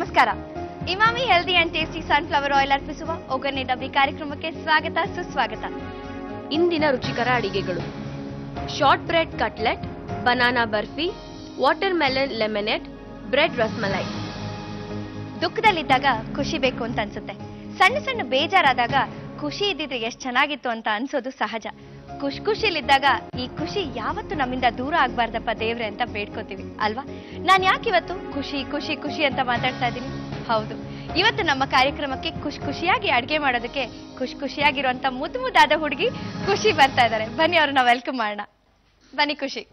ನಮಸ್ಕಾರ Emami healthy and tasty sunflower oil ಅರ್ಪಿಸುವ ಒಗ್ಗರಣೆ ಡಬ್ಬಿ ಕಾರ್ಯಕ್ರಮಕ್ಕೆ ಸ್ವಾಗತ ಸುಸ್ವಾಗತ ಇಂದಿನ ರುಚಿಕರ ಅಡಿಗೆಗಳು short bread cutlet banana barfi watermelon lemonade bread rasmalai ದುಃಖದಲ್ಲಿದ್ದಾಗ ಖುಷಿ ಬೇಕು ಅಂತ ಅನ್ಸುತ್ತೆ ಸಣ್ಣ ಸಣ್ಣ ಬೇಜಾರಾದಾಗ ಖುಷಿ ಇದ್ದಿದ್ರೆ ಎಷ್ಟು ಚೆನ್ನಾಗಿತ್ತು ಅಂತ ಅನ್ಸೋದು ಸಹಜ ಖುಷ್ ಖುಷಿಲಿದ್ದಾಗ ಈ ಖುಷಿ ಯಾವತ್ತು ನಮ್ಮಿಂದ ದೂರ ಆಗ್ಬಾರ್ದಪ್ಪ ದೇವ್ರೆ ಅಂತ ಬೇಡ್ಕೋತೀವಿ ಅಲ್ವಾ ನಾನ್ ಯಾಕೆ ಇವತ್ತು ಖುಷಿ ಖುಷಿ ಖುಷಿ ಅಂತ ಮಾತಾಡ್ತಾ ಇದ್ದೀನಿ ಹೌದು ಇವತ್ತು ನಮ್ಮ ಕಾರ್ಯಕ್ರಮಕ್ಕೆ ಖುಷ್ ಖುಷಿಯಾಗಿ ಅಡ್ಗೆ ಮಾಡೋದಕ್ಕೆ ಖುಷ್ ಖುಷಿಯಾಗಿರುವಂತ ಮುದ್ದು ಮುದ್ದಾದ ಹುಡುಗಿ ಖುಷಿ ಬರ್ತಾ ಇದ್ದಾರೆ ಬನ್ನಿ ಅವ್ರನ್ನ ವೆಲ್ಕಮ್ ಮಾಡೋಣ ಬನ್ನಿ ಖುಷಿ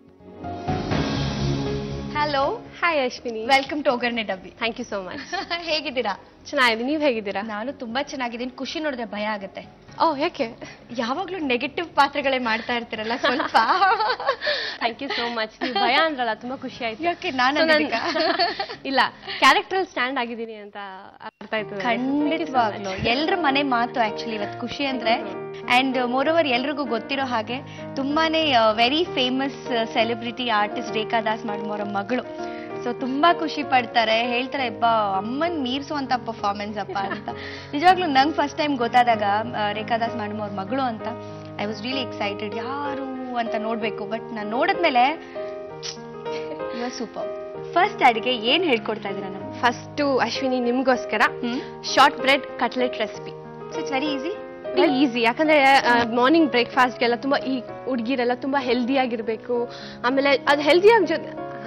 hello hi Ashwini welcome to ಒಗ್ಗರಣೆ ಡಬ್ಬಿ ಥ್ಯಾಂಕ್ ಯು ಸೋ ಮಚ್ ಹೇಗಿದ್ದೀರಾ ಚೆನ್ನಾಗಿದೆ ನೀವು ಹೇಗಿದ್ದೀರಾ ನಾನು ತುಂಬಾ ಚೆನ್ನಾಗಿದ್ದೀನಿ ಖುಷಿ ನೋಡಿದ್ರೆ ಭಯ ಆಗುತ್ತೆ ಓ ಯಾಕೆ ಯಾವಾಗ್ಲೂ ನೆಗೆಟಿವ್ ಪಾತ್ರಗಳೇ ಮಾಡ್ತಾ ಇರ್ತೀರಲ್ಲ ಸ್ವಲ್ಪ ಥ್ಯಾಂಕ್ ಯು ಸೋ ಮಚ್ ನೀವು ಭಯ ಅಂದ್ರಲ್ಲ ತುಂಬಾ ಖುಷಿ ಆಯ್ತು ಯಾಕೆ ನಾನು So, ನಾನ್- ಅನ್ನೋದಕ್ಕಾ? ಇಲ್ಲ ಕ್ಯಾರೆಕ್ಟರ್ ಸ್ಟ್ಯಾಂಡ್ ಆಗಿದ್ದೀನಿ ಅಂತ ಅರ್ಥ ಆಯ್ತು ನನಗೆ. ಖಂಡಿತವಾಗ್ಲು ಎಲ್ರ ಮನೆ ಮಾತು ಆಕ್ಚುಲಿ ಇವತ್ತು ಖುಷಿ ಅಂದ್ರೆ ಅಂಡ್ ಮೋರ್ ಓವರ್ ಎಲ್ರಿಗೂ ಗೊತ್ತಿರೋ ಹಾಗೆ ತುಂಬಾನೇ very famous celebrity artist Rekha Das ಮಾಡ್ಮೋರ ಮಗಳು ಸೊ ತುಂಬಾ ಖುಷಿ ಪಡ್ತಾರೆ ಹೇಳ್ತಾರೆ ಅಬ್ಬಾ ಅಮ್ಮನ್ ಮೀರ್ಸುವಂತ ಪರ್ಫಾರ್ಮೆನ್ಸ್ ಅಪ್ಪ ಅಂತ ನಿಜವಾಗ್ಲೂ ನಂಗೆ ಫಸ್ಟ್ ಟೈಮ್ ಗೊತ್ತಾದಾಗ ಆ, ರೇಖಾ ದಾಸ್ ಮೇಡಮ್ ಅವ್ರ ಮಗಳು ಅಂತ ಐ ವಾಸ್ ರಿಯಲಿ ಎಕ್ಸೈಟೆಡ್ ಯಾರು ಅಂತ ನೋಡ್ಬೇಕು ಬಟ್ ನಾನು ನೋಡಿದ್ಮೇಲೆ ಸೂಪರ್ ಫಸ್ಟ್ ಅಡಿಗೆ ಏನ್ ಹೇಳ್ಕೊಡ್ತಾ ಇದೀರಾ ನಮ್ಗೆ ಫಸ್ಟು ಅಶ್ವಿನಿ ನಿಮ್ಗೋಸ್ಕರ hmm short bread cutlet recipe so it's very easy easy ಯಾಕಂದ್ರೆ ಮಾರ್ನಿಂಗ್ ಬ್ರೇಕ್ಫಾಸ್ಟ್ಗೆಲ್ಲ ತುಂಬಾ ಈ ಹುಡುಗಿರೆಲ್ಲ ತುಂಬಾ ಹೆಲ್ದಿ ಆಗಿರ್ಬೇಕು ಆಮೇಲೆ ಅದು ಹೆಲ್ದಿ ಆಗಿ ಜೊತೆ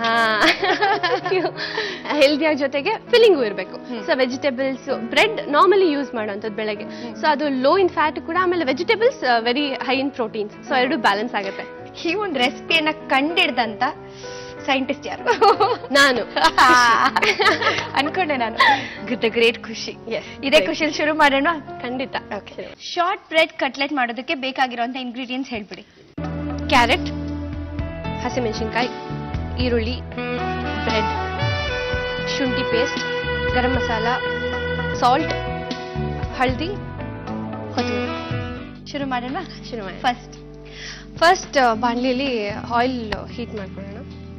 ಹೆಲ್ದಿ ಆಗಿ ಜೊತೆಗೆ ಫಿಲ್ಲಿಂಗು ಇರಬೇಕು so vegetables bread normally use ಮಾಡೋಂಥದ್ದು ಬೆಳಗ್ಗೆ ಸೊ ಅದು ಲೋ ಇನ್ ಫ್ಯಾಟ್ ಕೂಡ ಆಮೇಲೆ vegetables very high in proteins so ಎರಡು ಬ್ಯಾಲೆನ್ಸ್ ಆಗುತ್ತೆ ಈ ಒಂದು ರೆಸಿಪಿಯನ್ನ ಕಂಡಿಡ್ದಂತ ಸೈಂಟಿಸ್ಟ್ ಯಾರು ನಾನು ಅನ್ಕೊಂಡೆ ನಾನು ದ ಗ್ರೇಟ್ ಖುಷಿ Yes, ಇದೇ great. ಖುಷಿಯಲ್ಲಿ ಶುರು ಮಾಡೋಣ ಖಂಡಿತ ಶಾರ್ಟ್ ಬ್ರೆಡ್ ಕಟ್ಲೆಟ್ ಮಾಡೋದಕ್ಕೆ ಬೇಕಾಗಿರುವಂತ ಇಂಗ್ರೀಡಿಯೆಂಟ್ಸ್ ಹೇಳ್ಬಿಡಿ ಕ್ಯಾರೆಟ್ ಹಸಿಮೆಣಸಿನ್ಕಾಯಿ ಈರುಳ್ಳಿ ಬ್ರೆಡ್ ಶುಂಠಿ ಪೇಸ್ಟ್ ಗರಂ ಮಸಾಲ ಸಾಲ್ಟ್ ಹಳದಿ ಕೊತ್ತಂಬರಿ ಶುರು ಮಾಡೋಣ ಶುರು ಮಾಡಿ ಫಸ್ಟ್ ಫಸ್ಟ್ ಬಾಣಲಿಯಲ್ಲಿ ಆಯಿಲ್ ಹೀಟ್ ಮಾಡ್ಕೊಳ್ಳೋಣ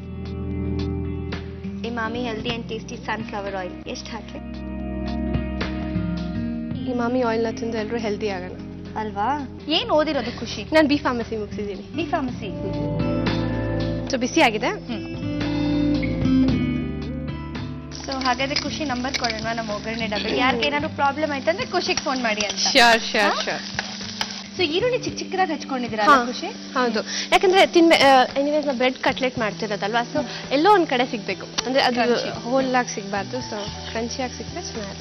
Emami healthy and tasty sunflower oil ಎಷ್ಟು ಹಾಕ್ಲಿ ಈ ಮಾಮಿ ಆಯಿಲ್ನ ತಿಂದು ಎಲ್ಲರೂ ಹೆಲ್ದಿ ಆಗೋಣ ಅಲ್ವಾ ಏನ್ ಓದಿರೋದು ಖುಷಿ ನಾನು ಬಿ ಫಾರ್ಮಸಿ ಮುಗಿಸಿದ್ದೀನಿ ಬಿ ಫಾರ್ಮಸಿ ಸೊ ಬಿಸಿ ಆಗಿದೆ ಸೊ ಹಾಗಾದ್ರೆ ಖುಷಿ ನಂಬರ್ ಕೊಡೋಣ ನಮ್ಮ ಒಗ್ಗರಣೆ ಡಬ್ಬಿ ಯಾರಿಗೆ ಏನಾದ್ರು ಪ್ರಾಬ್ಲಮ್ ಆಯ್ತಂದ್ರೆ ಖುಷಿಗೆ ಫೋನ್ ಮಾಡಿ ಅಂತ ಶ್ಯೂರ್ ಶ್ಯೂರ್ ಶ್ಯೂರ್ ಸೊ ಈರುಳ್ಳಿ ಚಿಕ್ಕ ಚಿಕ್ಕದಾಗಿ ಹಚ್ಕೊಂಡಿದ್ದೀರಾ ಹಾ, ಖುಷಿ ಹೌದು ಯಾಕಂದ್ರೆ ತಿನ್ಬೆ ಎನಿವೇಸ್ ನಾವು ಬ್ರೆಡ್ ಕಟ್ಲೆಟ್ ಮಾಡ್ತಿರೋದಲ್ವಾ ಸೊ ಎಲ್ಲೋ ಒಂದ್ ಕಡೆ ಸಿಗ್ಬೇಕು ಅಂದ್ರೆ ಅದು Crunchy. ಹೋಲ್ ಆಗಿ ಸಿಗ್ಬಾರ್ದು ಸೊ ಕ್ರಂಚಿಯಾಗಿ ಸಿಕ್ಕರೆ ಚೆನ್ನಾಗಿರುತ್ತೆ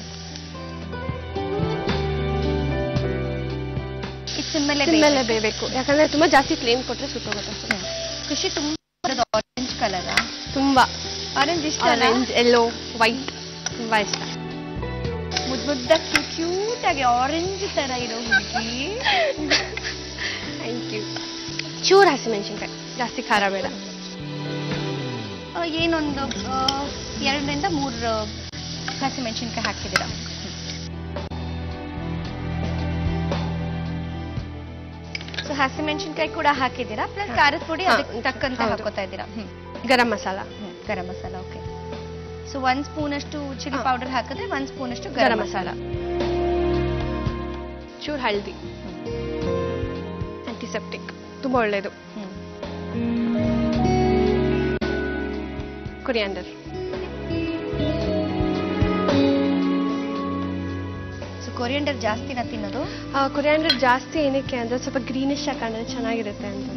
ಇದು ಸಿಮ್ಮೇಲೆ ತಿನ್ಮೇಲೆ ಬೇಯಬೇಕು ಯಾಕಂದ್ರೆ ತುಂಬಾ ಜಾಸ್ತಿ ಫ್ಲೇಮ್ ಕೊಟ್ರೆ ಸುಟ್ಟೋಗುತ್ತೆ ಖುಷಿ ತುಂಬಾ ಆರೆಂಜ್ ಕಲರ್ ತುಂಬಾ ಆರೆಂಜ್ ಇಷ್ಟ ಆರೆಂಜ್ ಎಲ್ಲೋ ವೈಟ್ ತುಂಬಾ ಇಷ್ಟ ಮುದ್ ಮುದ್ದ ಕ್ಯೂಟ್ ಆಗಿ ಆರೆಂಜ್ ತರ ಇರೋ ಹುಡುಗಿ ಥ್ಯಾಂಕ್ ಯು ಚೂರ್ ಹಸಿಮೆಣಸಿನ್ಕಾಯಿ ಜಾಸ್ತಿ ಖಾರ ಬೇಡ ಆ, ಏನೊಂದು ಆ, ಎರಡರಿಂದ ಮೂರು ಹಸಿಮೆಣಸಿನ್ಕಾಯಿ ಹಾಕಿದ್ದೀರಾ ಸೊ ಹಸಿಮೆಣಸಿನ್ಕಾಯಿ ಕೂಡ ಹಾಕಿದ್ದೀರಾ ಪ್ಲಸ್ ಖಾರದ ಪುಡಿ ಹಾ, ಅದಕ್ಕೆ ತಕ್ಕಂತೆ ಹೌದು. ಹಾಕೋತಾ ಇದ್ದೀರಾ hmm garam masala hmm, garam masala okay so ಒಂದ್ ಸ್ಪೂನ್ ಅಷ್ಟು ಚಿಲ್ಲಿ ಹಾ. ಪೌಡರ್ ಹಾಕಿದ್ರೆ ಒಂದ್ ಸ್ಪೂನ್ ಅಷ್ಟು ಗರಂ ಗರಂ ಮಸಾಲ ಚೂರ್ ಹಳದಿ ಆಂಟಿಸೆಪ್ಟಿಕ್ ತುಂಬಾ ಒಳ್ಳೇದು ಹ್ಮ್. ಕೊರಿಯಾಂಡರ್ ಸೊ ಕೊರಿಯಂಡರ್ ಜಾಸ್ತಿನ ತಿನ್ನೋದು ಕೊರಿಯಾಂಡರ್ ಜಾಸ್ತಿ ಏನಕ್ಕೆ ಅಂದ್ರೆ ಸ್ವಲ್ಪ ಗ್ರೀನಿಶ್ ಆಗಿ ಕಾಣಿದ್ರೆ ಚೆನ್ನಾಗಿರುತ್ತೆ ಅಂತ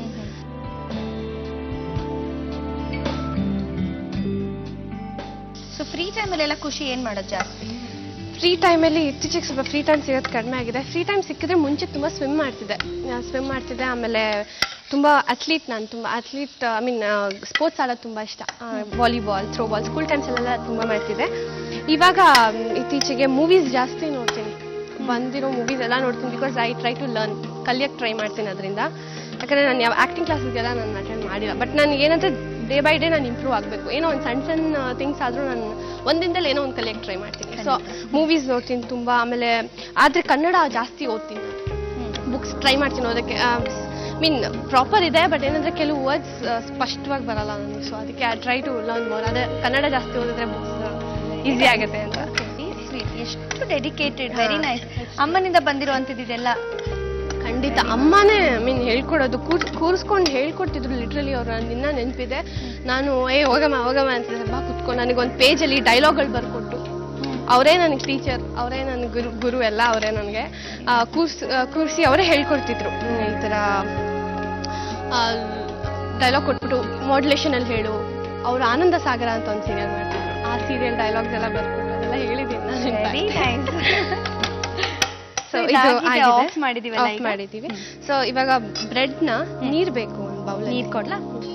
ಸೊ ಫ್ರೀ ಟೈಮಲ್ಲೆಲ್ಲ ಖುಷಿ ಏನ್ ಮಾಡೋದು ಜಾಸ್ತಿ ಫ್ರೀ ಟೈಮಲ್ಲಿ ಇತ್ತೀಚೆಗೆ ಸ್ವಲ್ಪ ಫ್ರೀ ಟೈಮ್ ಸಿಗೋದು ಕಡಿಮೆ ಆಗಿದೆ ಫ್ರೀ ಟೈಮ್ ಸಿಕ್ಕಿದ್ರೆ ಮುಂಚೆ ತುಂಬ ಸ್ವಿಮ್ ಮಾಡ್ತಿದ್ದೆ ಸ್ವಿಮ್ ಮಾಡ್ತಿದ್ದೆ ಆಮೇಲೆ ತುಂಬ ಅಥ್ಲೀಟ್ ನಾನು ತುಂಬ ಅಥ್ಲೀಟ್ ಐ ಮೀನ್ ಸ್ಪೋರ್ಟ್ಸ್ ಆಡೋದು ತುಂಬ ಇಷ್ಟ ವಾಲಿಬಾಲ್ ಥ್ರೋಬಾಲ್ ಸ್ಕೂಲ್ ಟೈಮ್ಸಲ್ಲೆಲ್ಲ ತುಂಬ ಮಾಡ್ತಿದ್ದೆ ಇವಾಗ ಮ್, ಇತ್ತೀಚೆಗೆ ಮೂವೀಸ್ ಜಾಸ್ತಿ ನೋಡ್ತೀನಿ ಬಂದಿರೋ ಮೂವೀಸ್ ಎಲ್ಲ ನೋಡ್ತೀನಿ because I try to learn ಕಲಿಯಕ್ಕೆ ಟ್ರೈ ಮಾಡ್ತೀನಿ ಅದರಿಂದ ಯಾಕಂದರೆ ನಾನು ಯಾವ ಆ್ಯಕ್ಟಿಂಗ್ ಕ್ಲಾಸಸ್ಗೆಲ್ಲ ನಾನು ಅಟೆಂಡ್ ಮಾಡಿಲ್ಲ ಬಟ್ ನಾನು ಏನಂದ್ರೆ ಡೇ ಬೈ ಡೇ ನಾನು ಇಂಪ್ರೂವ್ ಆಗಬೇಕು ಏನೋ ಒಂದು ಸಣ್ಣ ಸಣ್ಣ ಥಿಂಗ್ಸ್ ಆದರೂ ನಾನು ಒಂದಿಂದಲೇ ಏನೋ ಒಂದು ಕಲಿಯಕ್ಕೆ ಟ್ರೈ ಮಾಡ್ತೀನಿ ಸೊ ಮೂವೀಸ್ ನೋಡ್ತೀನಿ ತುಂಬ ಆಮೇಲೆ ಆದರೆ ಕನ್ನಡ ಜಾಸ್ತಿ ಓದ್ತೀನಿ ಬುಕ್ಸ್ ಟ್ರೈ ಮಾಡ್ತೀನಿ ಓದೋಕ್ಕೆ ಮೀನ್ ಪ್ರಾಪರ್ ಇದೆ ಬಟ್ ಏನಂದ್ರೆ ಕೆಲವು ವರ್ಡ್ಸ್ ಸ್ಪಷ್ಟವಾಗಿ ಬರಲ್ಲ ನನಗೆ ಸೊ ಅದಕ್ಕೆ I try to learn more ಅದೇ ಕನ್ನಡ ಜಾಸ್ತಿ ಓದಿದ್ರೆ ಬುಕ್ಸ್ ಈಸಿ ಆಗುತ್ತೆ ಅಂತ ಸ್ವೀಟ್ ಎಷ್ಟು ಡೆಡಿಕೇಟೆಡ್ ವೆರಿ ನೈಸ್ ಅಮ್ಮನಿಂದ ಬಂದಿರುವಂತದ್ದು ಇದೆಲ್ಲ ಖಂಡಿತ ಅಮ್ಮನೇ ಮೀನ್ ಹೇಳ್ಕೊಡೋದು ಕೂರ್ ಕೂರಿಸ್ಕೊಂಡು ಹೇಳ್ಕೊಡ್ತಿದ್ರು ಲಿಟ್ರಲಿ ಅವ್ರು ನಾನು ಇನ್ನ ನೆನಪಿದೆ ನಾನು ಏ ಹೋಗಮ್ಮ ಹೋಗಮ್ಮ ಅಂತ ಬಾ ಕುತ್ಕೊಂಡು ನನಗೊಂದು ಪೇಜಲ್ಲಿ ಡೈಲಾಗ್ಗಳು ಬರ್ಕೊಟ್ಟು ಅವರೇ ನನಗೆ ಟೀಚರ್ ಅವರೇ ನನ್ನ ಗುರು ಗುರು ಎಲ್ಲ ಅವರೇ ನನಗೆ ಕೂರ್ಸ್ ಕೂರಿಸಿ ಅವರೇ ಹೇಳ್ಕೊಡ್ತಿದ್ರು ಹ್ಮ್, ಈ ಥರ ಡೈಲಾಗ್ ಕೊಟ್ಬಿಟ್ಟು ಮಾಡ್ಯುಲೇಷನ್ ಅಲ್ಲಿ ಹೇಳು ಅವ್ರು ಆನಂದ ಸಾಗರ ಅಂತ ಒಂದು ಸೀರಿಯಲ್ ಮಾಡ್ತಿದ್ರು ಆ ಸೀರಿಯಲ್ ಡೈಲಾಗ್ಸ್ ಎಲ್ಲ ಬರ್ಕೊಟ್ಟು ಅದೆಲ್ಲ ಹೇಳಿದ್ದೀನಿ ನಾನು in fact. Very nice so So, ಇದು ಇದಾಗಿದೆ, ಆಗಿದೆ. off ಮಾಡಿದೀವಲ್ಲ Off ಈಗ? ಮಾಡಿದೀವಿ ಸೊ ಇವಾಗ ಬ್ರೆಡ್ ನ ನೀರ್ ಬೇಕು ಒಂದು ಬೌಲ್ ನೀರ್ ಕೊಡ್ಲಾ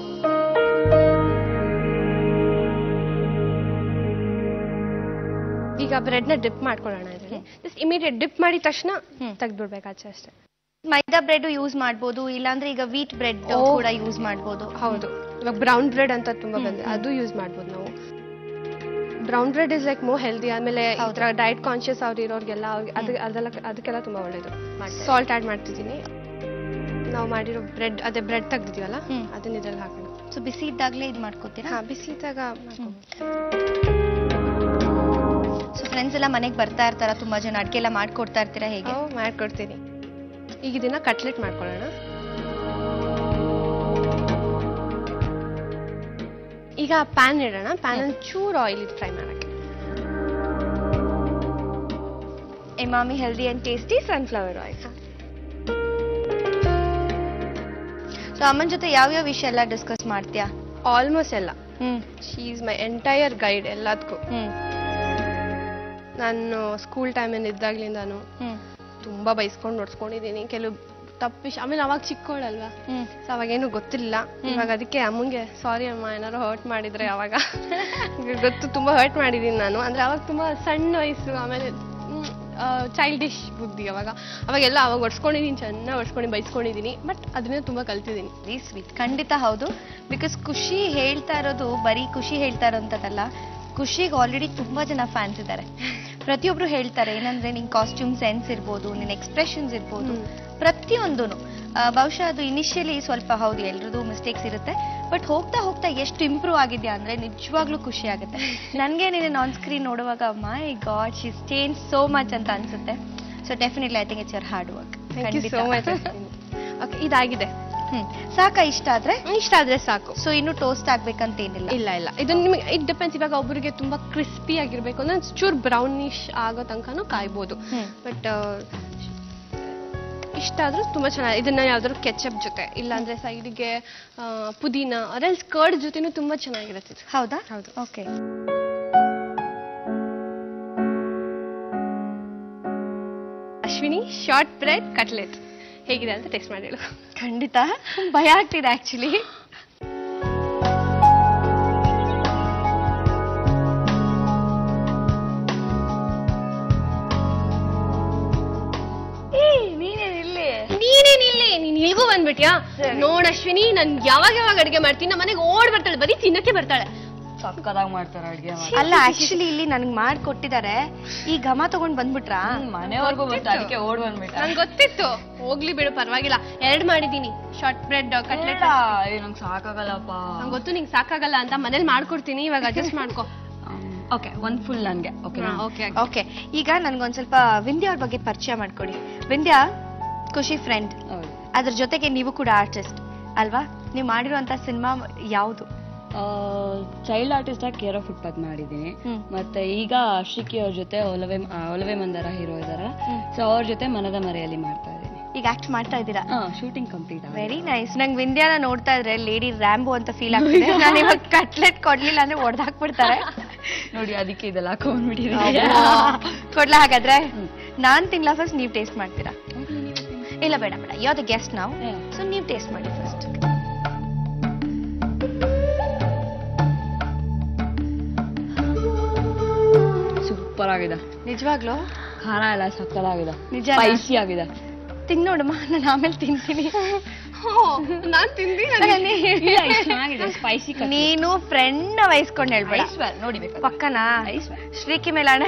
ಈಗ ಬ್ರೆಡ್ ನ ಡಿಪ್ ಮಾಡ್ಕೊಳ್ಳೋಣ ಇದರಲ್ಲಿ ಜಸ್ಟ್ ಇಮಿಡಿಯೇಟ್ ಡಿಪ್ ಮಾಡಿದ ತಕ್ಷಣ ಹ್ಮ್. ತೆಗ್ದ್ಬಿಡ್ಬೇಕು ಆಚೆ ಅಷ್ಟೇ ಮೈದಾ ಬ್ರೆಡ್ ಯೂಸ್ ಮಾಡ್ಬೋದು ಇಲ್ಲಾಂದ್ರೆ ಈಗ ವೀಟ್ ಬ್ರೆಡ್ ಓ. ಕೂಡ ಯೂಸ್ ಮಾಡ್ಬೋದು ಹೌದು ಇವಾಗ ಬ್ರೌನ್ ಬ್ರೆಡ್ ಅಂತ ತುಂಬಾ ಬಂದಿದೆ ಅದು ಯೂಸ್ ಮಾಡ್ಬೋದು ನಾವು brown bread is like more healthy ಆಮೇಲೆ ಈ ಹೌದು. ಥರ ಡಯಟ್ ಕಾನ್ಶಿಯಸ್ ಅವ್ರು ಇರೋರಿಗೆಲ್ಲ ಅವ್ರಿಗೆ ಅದು ಅದೆಲ್ಲ ಅದಕ್ಕೆಲ್ಲ ತುಂಬಾ ಒಳ್ಳೇದು ಮಾಡ್ತಾರೆ. ಸಾಲ್ಟ್ ಆಡ್ ಮಾಡ್ತಿದ್ದೀನಿ ನಾವು ಮಾಡಿರೋ ಬ್ರೆಡ್ ಅದೇ ಬ್ರೆಡ್ ತೆಗ್ದಿದೀವಲ್ಲ ಹ್ಮ್. ಅದನ್ನ ಇದ್ರಲ್ಲಿ ಹಾಕೋಣ ಸೊ ಬಿಸಿ ಇದ್ದಾಗ್ಲೇ ಇದು ಮಾಡ್ಕೋತೀರಾ ಹಾ ಬಿಸಿಲಿದ್ದಾಗ ಸೊ ಫ್ರೆಂಡ್ಸ್ ಎಲ್ಲ ಮನೆಗೆ ಬರ್ತಾ ಇರ್ತಾರ ತುಂಬಾ ಜನ ಅಡ್ಗೆ ಎಲ್ಲ ಮಾಡ್ಕೊಡ್ತಾ ಇರ್ತೀರಾ ಹೇಗೆ ಓ ಮಾಡ್ಕೊಡ್ತೀನಿ ಈಗ ಇದನ್ನ ಕಟ್ಲೆಟ್ ಮಾಡ್ಕೊಳ್ಳೋಣ ಈಗ ಪ್ಯಾನ್ ಇಡೋಣ ಪ್ಯಾನ್ ಅಲ್ಲಿ ಚೂರು ಆಯಿಲ್ ಇದು ಫ್ರೈ ಮಾಡಕ್ಕೆ Emami healthy and tasty sunflower oil so ಅಮ್ಮನ ಜೊತೆ ಯಾವ್ಯಾವ ವಿಷಯ ಎಲ್ಲ ಡಿಸ್ಕಸ್ ಮಾಡ್ತೀಯಾ ಆಲ್ಮೋಸ್ಟ್ ಎಲ್ಲ hmm she is my entire guide ಎಲ್ಲದಕ್ಕೂ ಹ್ಮ್ ನಾನು ಸ್ಕೂಲ್ ಟೈಮಲ್ಲಿ ಇದ್ದಾಗ್ಲಿಂದಾನು ಹ್ಮ್ ತುಂಬಾ ಬೈಸ್ಕೊಂಡು ನೋಡ್ಸ್ಕೊಂಡಿದ್ದೀನಿ ಕೆಲವು ತಪ್ಪಿಶ್ ಆಮೇಲೆ ಅವಾಗ ಚಿಕ್ಕೋಳಲ್ವಾ ಹ್ಮ್ ಸೊ ಅವಾಗೇನು ಗೊತ್ತಿಲ್ಲ ಇವಾಗ ಅದಕ್ಕೆ ಅಮ್ಮಂಗೆ ಸಾರಿ ಅಮ್ಮ ಏನಾರು ಹರ್ಟ್ ಮಾಡಿದ್ರೆ ಅವಾಗ ಈಗ ಗೊತ್ತು ತುಂಬಾ ಹರ್ಟ್ ಮಾಡಿದ್ದೀನಿ ನಾನು ಅಂದ್ರೆ ಅವಾಗ ತುಂಬಾ ಸಣ್ಣ ವಯಸ್ಸು ಆಮೇಲೆ ಚೈಲ್ಡಿಶ್ ಬುದ್ಧಿ ಅವಾಗ ಅವಾಗೆಲ್ಲ ಅವಾಗ ಒಡ್ಸ್ಕೊಂಡಿದ್ದೀನಿ ಚೆನ್ನಾಗಿ ಒಡ್ಸ್ಕೊಂಡು ಬೈಸ್ಕೊಂಡಿದ್ದೀನಿ ಬಟ್ ಅದನ್ನ ತುಂಬಾ ಕಲ್ತಿದ್ದೀನಿ ವೆರಿ ಸ್ವೀಟ್ ಖಂಡಿತ ಹೌದು ಬಿಕಾಸ್ ಖುಷಿ ಹೇಳ್ತಾ ಇರೋದು ಬರೀ ಖುಷಿ ಹೇಳ್ತಾ ಇರೋಂಥದ್ದಲ್ಲ ಖುಷಿಗೆ ಆಲ್ರೆಡಿ ತುಂಬಾ ಜನ ಫ್ಯಾನ್ಸ್ ಇದ್ದಾರೆ ಪ್ರತಿಯೊಬ್ರು ಹೇಳ್ತಾರೆ ಏನಂದ್ರೆ ನಿನ್ ಕಾಸ್ಟ್ಯೂಮ್ ಸೆನ್ಸ್ ಇರ್ಬೋದು ನಿನ್ ಎಕ್ಸ್ಪ್ರೆಷನ್ಸ್ ಇರ್ಬೋದು ಹ್ಮ್. ಪ್ರತಿಯೊಂದು ಬಹುಶಃ ಅದು ಇನಿಷಿಯಲಿ ಸ್ವಲ್ಪ ಹೌದು ಎಲ್ರದ್ದು ಮಿಸ್ಟೇಕ್ಸ್ ಇರುತ್ತೆ ಬಟ್ ಹೋಗ್ತಾ ಹೋಗ್ತಾ ಎಷ್ಟು ಇಂಪ್ರೂವ್ ಆಗಿದ್ಯಾ ಅಂದ್ರೆ ನಿಜವಾಗ್ಲೂ ಖುಷಿ ಆಗುತ್ತೆ ನನಗೆ ನೀನು ಆನ್ ಸ್ಕ್ರೀನ್ ನೋಡುವಾಗ my god she change so much ಅಂತ ಅನ್ಸುತ್ತೆ so definitely I think it's your hard work thank you so much okay ಇದಾಗಿದೆ ಹ್ಮ್ ಸಾಕಾ ಇಷ್ಟ ಆದ್ರೆ ಇಷ್ಟ ಆದ್ರೆ ಸಾಕು ಸೊ ಇನ್ನು ಟೋಸ್ಟ್ ಆಗ್ಬೇಕಂತ ಏನಿಲ್ಲ ಇಲ್ಲ ಇಲ್ಲ ಇದು ನಿಮಗೆ ಇಟ್ ಡಿಪೆಂಡ್ಸ್ ಇವಾಗ ಒಬ್ಬರಿಗೆ ತುಂಬಾ ಕ್ರಿಸ್ಪಿ ಆಗಿರ್ಬೇಕು ಅಂದ್ರೆ ಚೂರ್ ಬ್ರೌನಿಶ್ ಆಗೋ ತನಕನೂ ಕಾಯ್ಬೋದು ಹ್ಮ್. ಬಟ್ ಇಷ್ಟ ಆದ್ರೂ ತುಂಬಾ ಚೆನ್ನಾಗಿ ಇದನ್ನ ಯಾವ್ದಾದ್ರು ಕೆಚಪ್ ಜೊತೆ ಇಲ್ಲಾಂದ್ರೆ ಸೈಡ್ಗೆ ಪುದೀನ ಅರೆಲ್ ಕರ್ಡ್ ಜೊತೆನೂ ತುಂಬಾ ಚೆನ್ನಾಗಿರುತ್ತೆ ಇದು. ಹೌದಾ ಹೌದು. Okay Ashwini short bread cutlet ಹೇಗಿದೆ ಅಂತ ಟೆಸ್ಟ್ ಮಾಡಿ ಹೇಳು ಖಂಡಿತ ಭಯ ಆಗ್ತಿದೆ ಆಕ್ಚುಲಿ ನೀನೇನಿಲ್ಲಿ ನೀನೇನಿಲ್ಲಿ ನೀನ್ ಇಲ್ಗೂ ಬಂದ್ಬಿಟ್ಯಾ ಸರಿ. ನೋಡ್ ಅಶ್ವಿನಿ ನನ್ ಯಾವಾಗ ಯಾವಾಗ ಅಡಿಗೆ ಮಾಡ್ತೀನಿ ನಮ್ಮ ಮನೆಗೆ ಓಡ್ ಬರ್ತಾಳೆ ಬರೀ ತಿನ್ನಕ್ಕೆ ಬರ್ತಾಳೆ ಸಕ್ಕದಾಗಿ ಮಾಡ್ತಾರೆ ಅಡ್ಗೆ ಮಾಡಿ ಅಲ್ಲ ಆಕ್ಚುಲಿ ಇಲ್ಲಿ ನನಗ್ ಮಾಡ್ಕೊಟ್ಟಿದ್ದಾರೆ ಈ ಘಮ ತಗೊಂಡ್ ಬಂದ್ಬಿಟ್ರಾ ಮನೆವರೆಗೂ ಬಂತು ಅದಕ್ಕೆ ಓಡ್ ಬಂದ್ಬಿಟ್ಟ ನಂಗೆ ಗೊತ್ತಿತ್ತು ಹೋಗ್ಲಿ ಬಿಡು ಪರವಾಗಿಲ್ಲ ಎರಡ್ ಮಾಡಿದೀನಿ ಶಾರ್ಟ್ ಬ್ರೆಡ್ ಕಟ್ಲೆಟ್ ಏ ನಂಗೆ ಸಾಕಾಗಲ್ಲಪ್ಪ ನಂಗೆ ಗೊತ್ತು ನಿಂಗೆ ಸಾಕಾಗಲ್ಲ ಅಂತ ಮನೇಲಿ ಮಾಡ್ಕೊಡ್ತೀನಿ ಇವಾಗ ಅಡ್ಜಸ್ಟ್ ಮಾಡ್ಕೊ ಓಕೆ ಒಂದ್ ಫುಲ್ ನನ್ಗೆ ಓಕೆ ಓಕೆ ಓಕೆ ಈಗ ನನ್ಗೊಂದ್ ಸ್ವಲ್ಪ ವಿಂಧ್ಯ ಅವ್ರ ಬಗ್ಗೆ ಪರಿಚಯ ಮಾಡ್ಕೊಡಿ ವಿಂಧ್ಯ ಖುಷಿ ಫ್ರೆಂಡ್ ಅದ್ರ ಜೊತೆಗೆ ನೀವು ಕೂಡ ಆರ್ಟಿಸ್ಟ್ ಅಲ್ವಾ ನೀವು ಮಾಡಿರುವಂತ ಸಿನಿಮಾ ಯಾವುದು ಚೈಲ್ಡ್ ಆರ್ಟಿಸ್ಟ್ ಆಗಿ ಕೇರ್ ಆಫ್ ಫುಟ್ಪಾತ್ ಮಾಡಿದ್ದೀನಿ ಹ್ಮ್. ಮತ್ತೆ ಈಗ ಶ್ರೀಕಿ ಅವ್ರ ಜೊತೆ ಒಲವೆ ಆ, ಒಲವೆ ಮಂದಾರ ಹೀರೋ ಇದಾರೆ ಹ್ಮ್. ಸೊ ಅವ್ರ ಜೊತೆ ಮನದ ಮರೆಯಲ್ಲಿ ಮಾಡ್ತಾ ಇದ್ದೀನಿ ಈಗ ಆಕ್ಟ್ ಮಾಡ್ತಾ ಇದ್ದೀರಾ ಹಾ ಶೂಟಿಂಗ್ ಕಂಪ್ಲೀಟ್ ವೆರಿ ನೈಸ್ ನಂಗೆ ವಿಂಧ್ಯಾನ ನೋಡ್ತಾ ಇದ್ರೆ ಲೇಡಿ ರ್ಯಾಂಬೋ ಅಂತ ಫೀಲ್ ಆಗ್ತಿದೆ ನಾನು ಇವಾಗ ಕಟ್ಲೆಟ್ ಕೊಡ್ಲಿಲ್ಲ ಅಂದ್ರೆ ಹೊಡೆದಾಕ್ಬಿಡ್ತಾರೆ ನೋಡಿ ಅದಕ್ಕೆ ಇದೆಲ್ಲ ಹಾಕೊಂಡ್ಬಿಟ್ಟಿದ್ದೀನಿ ಕೊಡ್ಲಾ ಹಾಗಾದ್ರೆ ಹ್ಮ್. ನಾನ್ ತಿನ್ಲಾ ಫಸ್ಟ್ ನೀವ್ ಟೇಸ್ಟ್ ಮಾಡ್ತೀರಾ ಇಲ್ಲ ಬೇಡ ಬೇಡ ಯಾವ್ದು ಗೆಸ್ಟ್ ನಾವು Yeah. ಸೊ ನೀವ್ ಟೇಸ್ಟ್ ಮಾಡಿ ಫಸ್ಟ್ ಸೂಪರ್ ಆಗಿದೆ ನಿಜವಾಗ್ಲೂ ಖಾರ ಎಲ್ಲ ಸಕ್ಕದಾಗಿದೆ ನಿಜನಾ? ಸ್ಪೈಸಿ ಆಗಿದೆ ತಿನ್ನೋಡಮ್ಮ ನಾನು ಆಮೇಲೆ ತಿಂತೀನಿ ನಾನ್ ತಿಂದಿ ಇಲ್ಲ, ಇದ್ ಚೆನ್ನಾಗಿದೆ ಸ್ಪೈಸಿ ನೀನು ಫ್ರೆಂಡ್ ವಹಿಸ್ಕೊಂಡು ಹೇಳ್ಬೇಡ ನೋಡಿ ಬೇಕಾದ್ರೆ. ಪಕ್ಕನಾ I swear. ಶ್ರೀಕಿ ಮೇಲಾಣೆ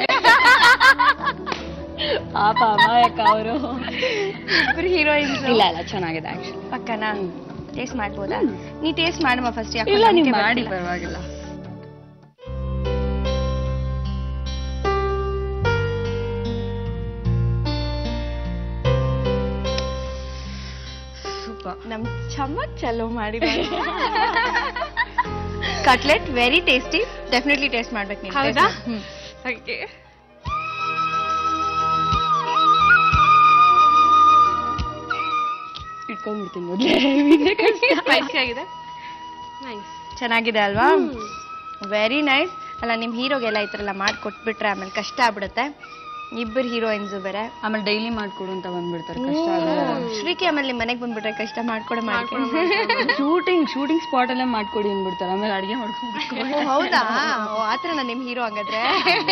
ಪಾಪ ಅಮಾಯಕ ಅವರು ಇಬ್ರು ಹೀರೋಯಿನ್ಸ್ ಇಲ್ಲ ಇಲ್ಲ ಚೆನ್ನಾಗಿದೆ ಆಕ್ಚುಲಿ ಪಕ್ಕನಾ ಹ್ಮ್. ಟೇಸ್ಟ್ ಮಾಡ್ಬೋದಾ ನೀ ಟೇಸ್ಟ್ ಮಾಡಮ್ಮ ಫಸ್ಟ್ ಇಲ್ಲ ನೀವು ಮಾಡಿ ಪರವಾಗಿಲ್ಲ ನಮ್ ಚಮಚ್ ಚಲೋ ಮಾಡಿ cutlet very tasty definitely taste ಮಾಡ್ಬೇಕು ನೀವು ಹೌದಾ? ಹ್ಮ್ ಓಕೆ ಇಟ್ಕೊಂಡ್ಬಿಡ್ತೀನಿ ಮೊದಲೇ ಸ್ಪೈಸಿ ಆಗಿದೆ ನೈಸ್ ಚೆನ್ನಾಗಿದೆ ಅಲ್ವಾ ವೆರಿ ನೈಸ್ ಅಲ್ಲ ನಿಮ್ ಹೀರೋಗೆಲ್ಲ ಈ ಥರ ಎಲ್ಲ ಮಾಡ್ಕೊಟ್ಬಿಟ್ರೆ ಆಮೇಲೆ ಕಷ್ಟ ಆಗ್ಬಿಡುತ್ತೆ ಇಬ್ಬರು ಹೀರೋಯಿನ್ಸು ಬೇರೆ ಆಮೇಲೆ ಡೈಲಿ ಮಾಡ್ಕೊಡು ಅಂತ ಬಂದ್ಬಿಡ್ತಾರೆ ಕಷ್ಟ ಆಗಲ್ಲ ಶ್ರೀಕಿ ಆಮೇಲೆ ನಿಮ್ ಮನೆಗ್ ಬಂದ್ಬಿಟ್ರೆ ಕಷ್ಟ ಮಾಡ್ಕೊಡ ಮಾಡ್ಕೊಂಡು ಶೂಟಿಂಗ್ ಶೂಟಿಂಗ್ ಸ್ಪಾಟ್ ಅಲ್ಲೇ ಮಾಡ್ಕೊಡಿ ಅಂದ್ಬಿಡ್ತಾರೆ ಆಮೇಲೆ ಅಡಿಗೆ ಮಾಡ್ಕೊಂಡು ಹೌದಾ ಓ ಆತರ ನಿಮ್ ಹೀರೋ ಹಂಗಾದ್ರೆ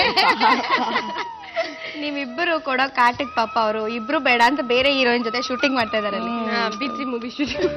ನೀವಿಬ್ಬರು ಕೊಡೋ ಕಾಟಕ್ ಪಾಪ ಅವರು ಇಬ್ರು ಬೇಡ ಅಂತ ಬೇರೆ ಹೀರೋಯಿನ್ ಜೊತೆ ಶೂಟಿಂಗ್ ಮಾಡ್ತಾ ಇದಾರೆ ಅಲ್ಲಿ ಬಿತ್ರಿ ಮೂವಿ ಶೂಟಿಂಗ್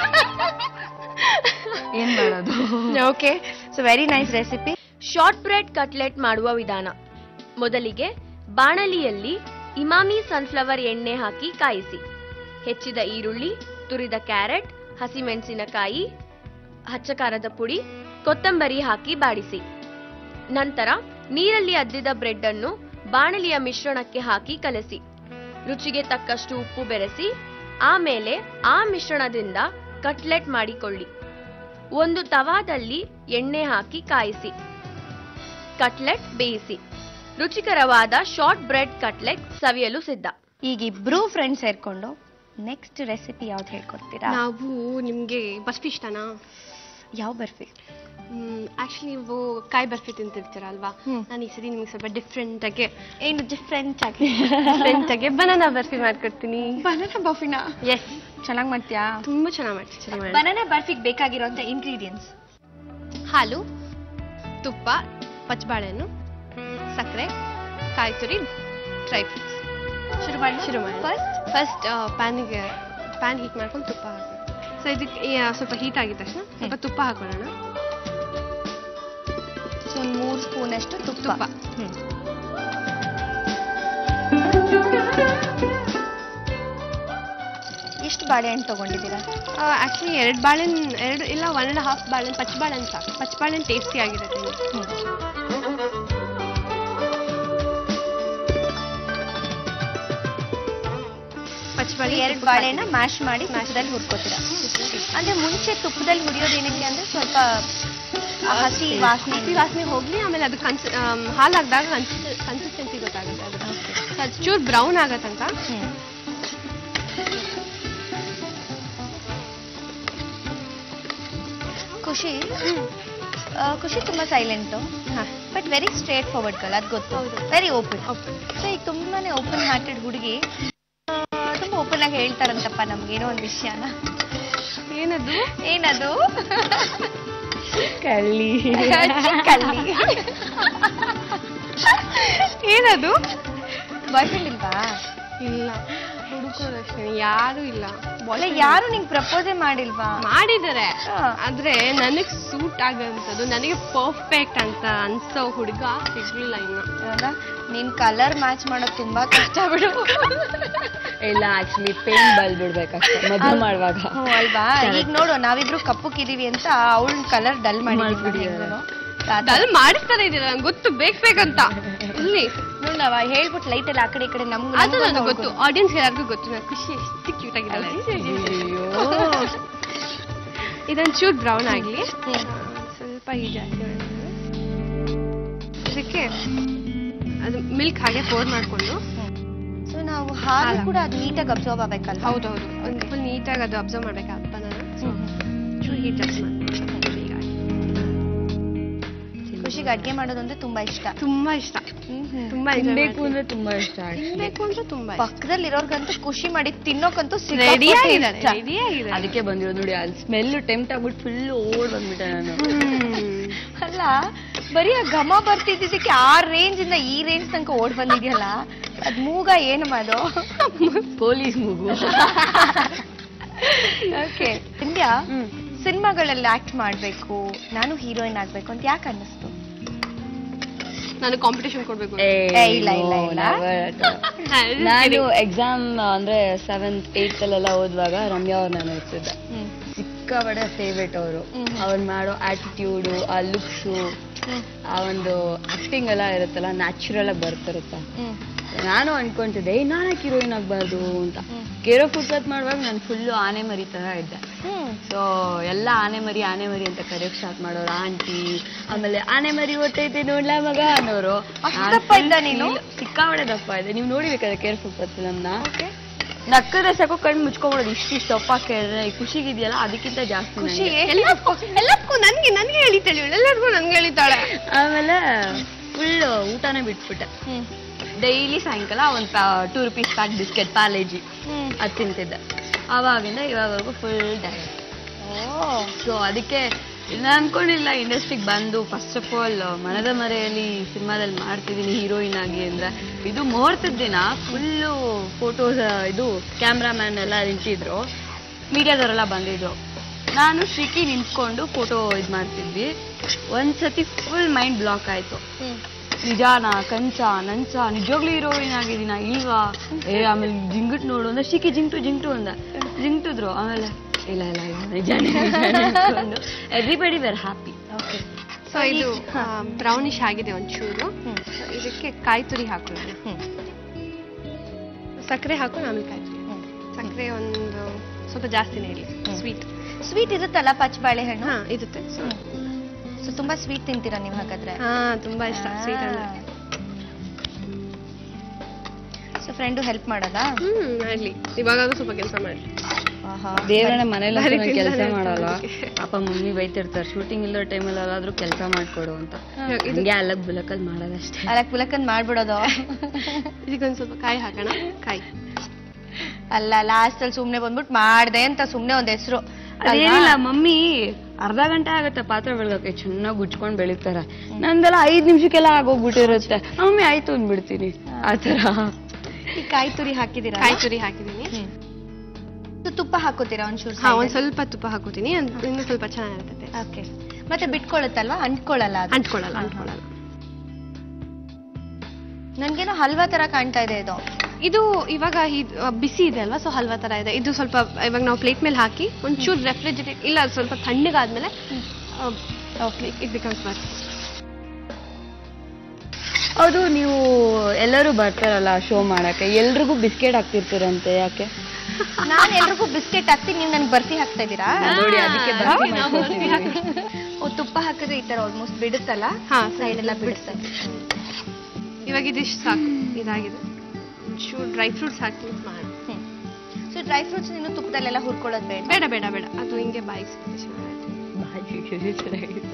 ಏನ್ ಮಾಡೋದು okay so very nice recipe short bread cutlet ಮಾಡುವ ವಿಧಾನ ಮೊದಲಿಗೆ ಬಾಣಲಿಯಲ್ಲಿ ಇಮಾಮಿ ಸನ್ಫ್ಲವರ್ ಎಣ್ಣೆ ಹಾಕಿ ಕಾಯಿಸಿ ಹೆಚ್ಚಿದ ಈರುಳ್ಳಿ ತುರಿದ ಕ್ಯಾರೆಟ್ ಹಸಿಮೆಣಸಿನಕಾಯಿ ಹಚ್ಚಕಾರದ ಪುಡಿ ಕೊತ್ತಂಬರಿ ಹಾಕಿ ಬಾಡಿಸಿ ನಂತರ ನೀರಲ್ಲಿ ಅದ್ದಿದ ಬ್ರೆಡ್ ಅನ್ನು ಬಾಣಲಿಯ ಮಿಶ್ರಣಕ್ಕೆ ಹಾಕಿ ಕಲಸಿ ರುಚಿಗೆ ತಕ್ಕಷ್ಟು ಉಪ್ಪು ಬೆರೆಸಿ ಆಮೇಲೆ ಆ ಮಿಶ್ರಣದಿಂದ ಕಟ್ಲೆಟ್ ಮಾಡಿಕೊಳ್ಳಿ ಒಂದು ತವಾದಲ್ಲಿ ಎಣ್ಣೆ ಹಾಕಿ ಕಾಯಿಸಿ ಕಟ್ಲೆಟ್ ಬೇಯಿಸಿ ರುಚಿಕರವಾದ ಶಾರ್ಟ್ ಬ್ರೆಡ್ ಕಟ್ಲೆಟ್ ಸವಿಯಲು ಸಿದ್ಧ ಈಗ ಇಬ್ರು ಫ್ರೆಂಡ್ಸ್ ಸೇರ್ಕೊಂಡು ನೆಕ್ಸ್ಟ್ ರೆಸಿಪಿ ಯಾವ್ದು ಹೇಳ್ಕೊಡ್ತೀರಾ ನಾವು ನಿಮ್ಗೆ ಬರ್ಫಿ ಇಷ್ಟನಾ ಯಾವ ಬರ್ಫಿ ಆಕ್ಚುಲಿ ನೀವು ಕಾಯಿ ಬರ್ಫಿ ತಿಂತಿರ್ತೀರ ಅಲ್ವಾ ಹ್ಮ್. ನಾನು ಈ ಸರಿ ನಿಮ್ಗೆ ಸ್ವಲ್ಪ ಡಿಫ್ರೆಂಟ್ ಆಗಿ ಏನು ಡಿಫ್ರೆಂಟ್ ಆಗಿ ಡಿಫ್ರೆಂಟ್ ಆಗಿ ಬನಾನಾ ಬರ್ಫಿ ಮಾಡ್ಕೊಡ್ತೀನಿ ಬನಾನಾ ಬರ್ಫಿನಾ ಎಸ್ ಚೆನ್ನಾಗಿ ಮಾಡ್ತೀಯಾ ತುಂಬಾ ಚೆನ್ನಾಗಿ ಮಾಡ್ತೀನಿ ಚೆನ್ನಾಗಿ ಮಾಡಿ ಬನಾನಾ ಬರ್ಫಿಗೆ ಬೇಕಾಗಿರುವಂತ ಇಂಗ್ರೀಡಿಯೆಂಟ್ಸ್ ಹಾಲು ತುಪ್ಪ ಪಚ್ಚಬಾಳೆಹಣ್ಣು ಸಕ್ಕರೆ ಕಾಯಿ ತುರಿ ಡ್ರೈ ಫ್ರೂಟ್ಸ್ ಶುರು ಮಾಡಿ ಶುರು ಮಾಡಿ ಫಸ್ಟ್ ಫಸ್ಟ್ ಪ್ಯಾನಿಗೆ ಪ್ಯಾನ್ ಹೀಟ್ ಮಾಡ್ಕೊಂಡು ತುಪ್ಪ ಹಾಕಬೇಕು ಸೊ ಇದಕ್ಕೆ ಈ, ಆ, ಸ್ವಲ್ಪ ಹೀಟ್ ಆಗಿದ ತಕ್ಷಣ ಸ್ವಲ್ಪ ತುಪ್ಪ ಹಾಕೊಳ್ಳೋಣ ಸೊ ಒಂದು ಮೂರು ಸ್ಪೂನ್ ಅಷ್ಟು ತುಪ್ಪ ತುಪ್ಪ. ಹ್ಮ್. ಎಷ್ಟು ಬಾಳೆಹಣ್ಣು ತಗೊಂಡಿದ್ದೀರಾ ಆ್ಯಕ್ಚುಲಿ ಎರಡು ಬಾಳೆಹಣ್ಣು ಎರಡು ಇಲ್ಲ ಒನ್ ಆ್ಯಂಡ್ ಹಾಫ್ ಬಾಳೆಹಣ್ಣು ಪಚ್ಚಬಾಳೆಹಣ್ಣು ಸಾಕು ಪಚ್ಚಬಾಳೆಹಣ್ಣು ಟೇಸ್ಟಿ ಆಗಿರುತ್ತೆ ಹ್ಮ್. ಪಚ್ಚಬಾಳೆ ಎರಡು ಬಾಳೆನ ಮ್ಯಾಶ್ ಮಾಡಿ ತುಪ್ಪದಲ್ಲಿ ಹುರ್ಕೋತೀರಾ ಅಂದ್ರೆ ಮುಂಚೆ ತುಪ್ಪದಲ್ಲಿ ಹುರಿಯೋದು ಏನಕ್ಕೆ ಅಂದ್ರೆ ಸ್ವಲ್ಪ ಆ ಹಸಿ ವಾಸನೆ ಹಸಿ ವಾಸನೆ ಹೋಗ್ಲಿ ಆಮೇಲೆ ಅದು ಕನ್ಸ್ ಹಾಲು ಹಾಕಿದಾಗ ಕನ್ಸಿಸ್ಟೆನ್ಸಿ ಗೊತ್ತಾಗುತ್ತೆ ಅದು So ಅದು ಚೂರು ಬ್ರೌನ್ ಆಗೋ ತನಕ ಹ್ಮ್. ಖುಷಿ ಆ, ಖುಷಿ ತುಂಬಾ silent but very straightforward girl ಅದು ಗೊತ್ತು ವೆರಿ ಓಪನ್ ಸೊ ಈಗ ತುಂಬಾನೇ ಓಪನ್ ಹಾರ್ಟೆಡ್ ಹುಡುಗಿ ತುಂಬಾ ಓಪನ್ ಆಗಿ ಹೇಳ್ತಾರಂತಪ್ಪ ನಮ್ಗೆ ಏನೋ ಒಂದು ವಿಷಯನ ಏನದು ಏನದು ಕಳ್ಳಿ ಕಲ್ಲಿ ಏನದು ಬಾಯ್ ಫ್ರೆಂಡ್ ಇಲ್ವಾ ಇಲ್ಲ ಹುಡುಗರು ಅಷ್ಟೇ ಯಾರು ಇಲ್ಲ ಒಳ್ಳೆ ಯಾರು ನಿಂಗೆ ಪ್ರಪೋಸೇ ಮಾಡಿಲ್ವಾ ಮಾಡಿದ್ದಾರೆ ಹಾ. ಆದ್ರೆ ನನಗ್ ಸೂಟ್ ಆಗಂತದ್ದು ನನಗೆ ಪರ್ಫೆಕ್ಟ್ ಅಂತ ಅನ್ಸೋ ಹುಡುಗ ಸಿಗ್ಲಿಲ್ಲ ಇನ್ನು ಅಲ್ಲ ನೀನ್ ಕಲರ್ ಮ್ಯಾಚ್ ಮಾಡೋದು ತುಂಬಾ ಕಷ್ಟ ಬಿಡು ಇಲ್ಲ ಆಕ್ಚುಲಿ ಪೇಂಟ್ ಬಲ್ ಬಿಡ್ಬೇಕಷ್ಟೇ ಮದುವೆ ಮಾಡುವಾಗ ಹ್ಞೂ ಅಲ್ವಾ ಈಗ ನೋಡು ನಾವಿಬ್ರು ಕಪ್ಪಕ್ಕಿದೀವಿ ಅಂತ ಅವಳ ಕಲರ್ ಡಲ್ ಮಾಡಿಬಿಡಿ ಡಲ್ ಮಾಡಿಸ್ತಾನೆ ಇದ್ದೀರಾ ನಂಗೆ ಗೊತ್ತು ಬೇಕು ಬೇಕಂತ ಇಲ್ಲಿ ನೋಡ್ ನಾವ್ ಹೇಳ್ಬಿಟ್ಟು ಲೈಟ್ ಎಲ್ಲ ಆ ಕಡೆ ಈ ಕಡೆ ನಮ್ಗೆ ಅದು ನನಗೆ ಗೊತ್ತು ಆಡಿಯನ್ಸ್ ಎಲ್ಲರಿಗೂ ಗೊತ್ತು ನಾನು ಖುಷಿ ಎಷ್ಟು ಕ್ಯೂಟ್ ಆಗಿದ್ದಾಳೆ ಇದೊಂದು ಚೂಟ್ ಬ್ರೌನ್ ಆಗಲಿ ಸ್ವಲ್ಪ ಈ ಜಾಸ್ತಿ ಮಾಡಿದ್ರೆ. ಇದಕ್ಕೆ ಅದು ಮಿಲ್ಕ್ ಹಾಗೆ ಪೋರ್ ಮಾಡಿಕೊಂಡು ಸೊ ನಾವು ಹಾಲು ಹಾಲು. ಕೂಡ ಅದು ನೀಟಾಗಿ ಅಬ್ಸರ್ವ್ ಆಗ್ಬೇಕಲ್ಲ ಹೌದೌದು ಒಂದು ಫುಲ್ ನೀಟಾಗಿ ಅದು ಅಬ್ಸರ್ವ್ ಮಾಡ್ಬೇಕು ಹಬ್ಬ ನಾನು ಚೂರು ಹೀಟ್ ಜಾಸ್ತಿ ಮಾಡ್ಕೊಂಡು ಹೀಗಾಗಿ. ಖುಷಿಗೆ ಅಡ್ಗೆ ಮಾಡೋದು ಅಂದ್ರೆ ತುಂಬಾ ಇಷ್ಟ ತುಂಬಾ ಇಷ್ಟ ತುಂಬಾ enjoy ತಿನ್ಬೇಕು ಮಾಡ್ತೀನಿ. ಅಂದ್ರೆ ತುಂಬಾ ಇಷ್ಟ ತಿನ್ಬೇಕು ಅಂದ್ರೆ ತುಂಬಾ ಇಷ್ಟ. ಪಕ್ಕದಲ್ಲಿ ಇರೋರ್ಗಂತೂ ಖುಷಿ ಮಾಡಿ ತಿನ್ನೋಕಂತೂ ರೆಡಿ ಸಿಕ್ಕಾಪಟ್ಟೆ ಆಗಿದ್ದಾರೆ ಇಷ್ಟ. ರೆಡಿ ಆಗಿದ್ದಾರೆ ಅದಕ್ಕೆ ಬಂದಿರೋದು ನೋಡಿ ಅಲ್ಲಿ ಸ್ಮೆಲ್ ಟೆಂಪ್ಟ್ ಆಗ್ಬಿಟ್ಟು ಫುಲ್ ಓಡ್ ಬಂದ್ಬಿಟ್ಟೆ ನಾನು ಹ್ಮ್. ಅಲ್ಲ ಬರೀ ಆ ಘಮ ಬರ್ತಿದ್ದಕ್ಕೆ ಆ ರೇಂಜ್ ಇಂದ ಈ ರೇಂಜ್ ತನಕ ಓಡ್ ಬಂದಿದ್ಯಲ್ಲ ಅದ್ ಮೂಗ ಏನು ಅದು ಪೊಲೀಸ್ ಮೂಗು ಓಕೆ ಇಂದ್ಯಾ ಸಿನಿಮಾಗಳಲ್ಲಿ ಆಕ್ಟ್ ಮಾಡ್ಬೇಕು ನಾನು ಹೀರೋಯಿನ್ ಆಗ್ಬೇಕು ಅಂತ ಯಾಕೆ ಅನ್ನಿಸ್ತು ನಾನು ಕಾಂಪಿಟೇಷನ್ ಕೊಡ್ಬೇಕು ಏ, ಏ, ಇಲ್ಲ, ಇಲ್ಲ, no, ಇಲ್ಲ. never at all. ನಾನು ಎಕ್ಸಾಮ್ ಅಂದ್ರೆ ಸೆವೆಂತ್ ಏಯ್ತ್ ಅಲ್ಲೆಲ್ಲ ಓದುವಾಗ ರಮ್ಯಾ ಅವ್ರು ನಾನು ಓದ್ತಿದ್ದೆ ಹ್ಮ್ ಸಿಕ್ಕಾಬಡೆ ಫೇವ್ರೇಟ್ ಅವರು ಹ್ಮ್. ಅವ್ರು ಮಾಡೋ ಆಟಿಟ್ಯೂಡು ಆ ಲುಕ್ಸು ಹ್ಮ್ ಆ ಒಂದು ಆಕ್ಟಿಂಗ್ ಎಲ್ಲ ಇರುತ್ತಲ್ಲ ನ್ಯಾಚುರಲ್ ಆಗಿ ಬರ್ತಿರುತ್ತೆ ಹ್ಮ್ ನಾನು ಅನ್ಕೊಂತಿದ್ದೆ ಏ ನಾನು ಹೀರೋಯಿನ್ ಆಗ್ಬಾರ್ದು ಅಂತ ಕೇರೋ ಫುಟ್ಪಾತ್ ಮಾಡುವಾಗ ನಾನು ಫುಲ್ಲು ಆನೆ ಮರಿ ತರ ಇದ್ದೆ ಹ್ಮ್ ಸೊ ಎಲ್ಲ ಆನೆ ಮರಿ ಆನೆ ಮರಿ ಅಂತ ಕರೆಯೋಕ್ ಸ್ಟಾರ್ಟ್ ಮಾಡೋರು ಆಂಟಿ ಆಮೇಲೆ ಆನೆ ಮರಿ ಓದ್ತೈತೆ ನೋಡ್ಲಾ ಮಗ ಅನ್ನೋರು ಅಷ್ಟ್ ನಾನ್ ದಪ್ಪ ಇದ್ದ full ನೀನು? feel- ಸಿಕ್ಕಾಪಟ್ಟೆ ದಪ್ಪ ಇದೆ ನೀವು ನೋಡಿಬೇಕಾದ್ರೆ ಕೇರ್ ಫುಟ್ಪಾತ್ ಫಿಲಮ್ನ ಓಕೆ ನಕ್ಕದ್ರೆ ಸಾಕು ಕಣ್ಣು ಮುಚ್ಕೊಂಡ್ಬಿಡೋದು ಇಷ್ಟಿಷ್ಟು ದಪ್ಪ ಕೇಳಿದ್ರೆ ಈ ಖುಷಿಗಿದೆಯಲ್ಲ ಅದಕ್ಕಿಂತ ಜಾಸ್ತಿ ಖುಷಿ ನಂಗೆ. ಎಲ್ಲದಕ್ಕೂ ಎಲ್ಲದಕ್ಕೂ ನನ್ಗೆ ನನ್ಗೆ ಹೇಳಿತಾಳೆ ಇವಳು ಎಲ್ಲದಕ್ಕೂ ನನ್ಗೆ ಹೇಳಿತಾಳೆ ಆಮೇಲೆ ಫುಲ್ ಊಟನೇ ಬಿಟ್ಬಿಟ್ಟೆ ಹ್ಮ್ ಡೈಲಿ ಸಾಯಂಕಾಲ ಒಂದು two rupees pack biscuit Parle G hmm ಅದು ತಿಂತಿದ್ದೆ ಆವಾಗಿಂದ ಇವಾಗವರೆಗೂ ಫುಲ್ ಡಯಟ್ ಓ ಸೊ ಅದಕ್ಕೆ ಇಲ್ಲ ಅನ್ಕೊಂಡಿಲ್ಲ ಇಂಡಸ್ಟ್ರಿಗೆ ಬಂದು ಫಸ್ಟ್ ಆಫ್ ಆಲ್ ಮನದ ಮರೆಯಲ್ಲಿ ಸಿನಿಮಾದಲ್ಲಿ ಮಾಡ್ತಿದ್ದೀನಿ ಹೀರೋಯಿನ್ ಆಗಿ ಅಂದ್ರೆ ಇದು ಮುಹೂರ್ತದ ದಿನ ಫುಲ್ಲು ಫೋಟೋಸ್ ಇದು ಕ್ಯಾಮ್ರಾಮ್ಯಾನ್ ಎಲ್ಲ ನಿಂತಿದ್ರು ಮೀಡಿಯಾದವರೆಲ್ಲ ಬಂದಿದ್ರು ನಾನು ಶ್ರೀಕಿ ನಿಂತ್ಕೊಂಡು ಫೋಟೋ ಇದು ಮಾಡ್ತಿದ್ವಿ ಒಂದ್ಸತಿ ಫುಲ್ ಮೈಂಡ್ ಬ್ಲಾಕ್ ಆಯ್ತು ಹ್ಮ್ ನಿಜಾನ ಕಂಚ ನಂಚ ನಿಜವಾಗ್ಲೂ ಹೀರೋಯಿನ್ ಆಗಿದ್ದೀನ ಇಲ್ವಾ ಏ ಆಮೇಲೆ ಜಿಂಗಿಟ್ ನೋಡು ಅಂದ್ರೆ ಶಿಕಿ ಜಿಂಟು ಜಿಂಟು ಅಂದ ಜಿಂಟಿದ್ರು ಆಮೇಲೆ ಇಲ್ಲ ಇಲ್ಲ ಇಲ್ಲ ನಿಜಾನೇ everybody were happy okay so ಇದು ಬ್ರೌನಿಶ್ ಆಗಿದೆ ಒಂಚೂರು ಹ್ಮ್ So, ಇದಕ್ಕೆ ಕಾಯಿ ತುರಿ ಹಾಕೊಳ್ಳೋಣ ಹ್ಮ್ ಸಕ್ಕರೆ ಹಾಕೊಂಡು ಆಮೇಲೆ ಕಾಯಿ ತುರಿ ಹ್ಮ್ ಸಕ್ಕರೆ ಒಂದು ಸ್ವಲ್ಪ ಜಾಸ್ತಿನೇ ಇರಲಿ ಹ್ಮ್. ಸ್ವೀಟ್ ಸ್ವೀಟ್ ಇರುತ್ತಲ್ಲ ಪಚ್ಚ ಬಾಳೆಹಣ್ಣು ಹಾ ಇರುತ್ತೆ ಸೊ ಸೊ ತುಂಬಾ ಸ್ವೀಟ್ ತಿಂತೀರಾ ನೀವು ಹಾಗಾದ್ರೆ ಹಾ ತುಂಬಾ ಇಷ್ಟ ಸ್ವೀಟ್ ಅಂದ್ರೆ ಸೊ ಫ್ರೆಂಡು ಹೆಲ್ಪ್ ಮಾಡೋದಾ ಹ್ಮ್ ಮಾಡ್ಲಿ ಇವಾಗಾದ್ರೂ ಸ್ವಲ್ಪ ಕೆಲಸ ಮಾಡ್ಲಿ ದೇವರನ್ನ ಮನೇಲಿ ಬರೀ ಕೆಲಸ ತಿಂತಾನೆ ಮಾಡಲ್ಲ ಇರ್ತಾರೆ ಪಾಪ ಮಮ್ಮಿ ಬೈತಿರ್ತಾರೆ ಶೂಟಿಂಗ್ ಇಲ್ಲೋ ಟೈಮಲ್ಲಿ ಎಲ್ಲಾದ್ರೂ ಕೆಲಸ ಮಾಡ್ಕೊಡು ಅಂತ ಇದು ಹಿಂಗೆ ಅಲ್ಲಕ್ ಬುಲಕಲ್ಲಿ ಮಾಡೋದಷ್ಟೇ ಅಲಕ್ ಪುಲಕನ್ ಮಾಡ್ಬಿಡೋದು ಇದಕ್ಕೊಂದು ಸ್ವಲ್ಪ ಕಾಯಿ ಹಾಕೋಣ ಕಾಯಿ ಅಲ್ಲ ಲಾಸ್ಟ್ ಅಲ್ಲಿ ಸುಮ್ನೆ ಬಂದ್ಬಿಟ್ಟು ಮಾಡ್ದೆ ಅಂತ ಸುಮ್ನೆ ಒಂದ್ ಹೆಸರು ಅದೇನಿಲ್ಲ ಮಮ್ಮಿ ಅರ್ಧ ಗಂಟೆ ಆಗುತ್ತೆ ಪಾತ್ರೆ ಬೆಳಗಕ್ಕೆ ಚೆನ್ನಾಗಿ ಗುಚ್ಕೊಂಡ್ ಬೆಳಿತಾರೆ ನಂದೆಲ್ಲ ಐದ್ ನಿಮಿಷಕ್ಕೆಲ್ಲ ಆಗೋಗ್ಬಿಟ್ಟಿರುತ್ತೆ ಮಮ್ಮಿ ಆಯ್ತು ಅಂದ್ಬಿಡ್ತೀನಿ ಆತರ ಈ ಕಾಯಿ ತುರಿ ಹಾಕಿದೀರಾ ಕಾಯಿ ತುರಿ ಹಾಕಿದ್ದೀನಿ ಹ್ಮ್ ಸೊ ತುಪ್ಪ ಹಾಕೋತೀರಾ ಒಂಚೂರು ಹಾ ಒಂದ್ ಸ್ವಲ್ಪ ತುಪ್ಪ ಹಾಕೋತೀನಿ ಅದ್ ಇನ್ನು ಸ್ವಲ್ಪ ಚೆನ್ನಾಗಿರ್ತದೆ ಓಕೆ ಮತ್ತೆ ಬಿಟ್ಕೊಳ್ಳುತ್ತಲ್ವಾ ಅಂಟ್ಕೊಳ್ಳಲ್ಲ ಅದು ಅಂಟ್ಕೊಳ್ಳಲ್ಲ ಅಂಟ್ಕೊಳ್ಳಲ್ಲ ನನ್ಗೇನೋ ಹಲ್ವಾ ತರ ಕಾಣ್ತಾ ಇದೆ ಇದು ಇದು ಇವಾಗ ಇದ್- ಆ, ಬಿಸಿ ಇದೆ ಅಲ್ವಾ ಸೊ ಹಲ್ವಾ ತರ ಇದೆ ಇದು ಸ್ವಲ್ಪ ಇವಾಗ ನಾವು ಪ್ಲೇಟ್ ಮೇಲೆ ಹಾಕಿ ಒಂಚೂರು ರೆಫ್ರಿಜರೇಟ್ ಇಲ್ಲ ಅದು ಸ್ವಲ್ಪ ತಣ್ಣಗಾದ್ಮೇಲೆ ಓಕೆ ಇಟ್ ಬಿಕಮ್ಸ್ ಮಚ್ ಹೌದು ನೀವು ಎಲ್ಲರೂ ಬರ್ತಾರಲ್ಲ ಶೋ ಮಾಡಕ್ಕೆ ಎಲ್ರಿಗೂ ಬಿಸ್ಕೆಟ್ ಹಾಕ್ತಿರ್ತೀರಂತೆ ಯಾಕೆ ನಾನ್ ಎಲ್ರಿಗೂ ಬಿಸ್ಕೆಟ್ ಹಾಕ್ತೀನಿ ನೀವು ನನ್ಗೆ ಬರ್ತಿ ಹಾಕ್ತಾ ಇದ್ದೀರಾ ನೋಡಿ ಅದಕ್ಕೆ ಬರ್ತಿ ಮಾಡ್ಕೊಳ್ತೀನಿ. ಓ ತುಪ್ಪ ಹಾಕಿದ್ರೆ ಈ ತರ ಆಲ್ಮೋಸ್ಟ್ ಬಿಡುತ್ತಲ್ಲ ಹಾ ಸೈಡ್ ಎಲ್ಲ ಬಿಡುತ್ತೆ ಇವಾಗ ಇದಿಷ್ಟು ಸಾಕು ಇದಾಗಿದೆ ಒಂಚೂರು ಡ್ರೈ ಫ್ರೂಟ್ಸ್ ಹಾಕಿ ಮಾಡಿ ಸೊ ಡ್ರೈ ಫ್ರೂಟ್ಸ್ ನೀನು ತುಪ್ಪದಲ್ಲೆಲ್ಲ ಹುರ್ಕೊಳ್ಳೋದು ಬೇಡ ಬೇಡ ಬೇಡ ಬೇಡ ಅದು ಹಿಂಗೆ ಬಾಯಿಗೆ ಸಿಗುತ್ತೆ ಚೆನ್ನಾಗಿರುತ್ತೆ. ಬಾಜಿಗೆ ಚೆನ್ನಾಗಿದೆ.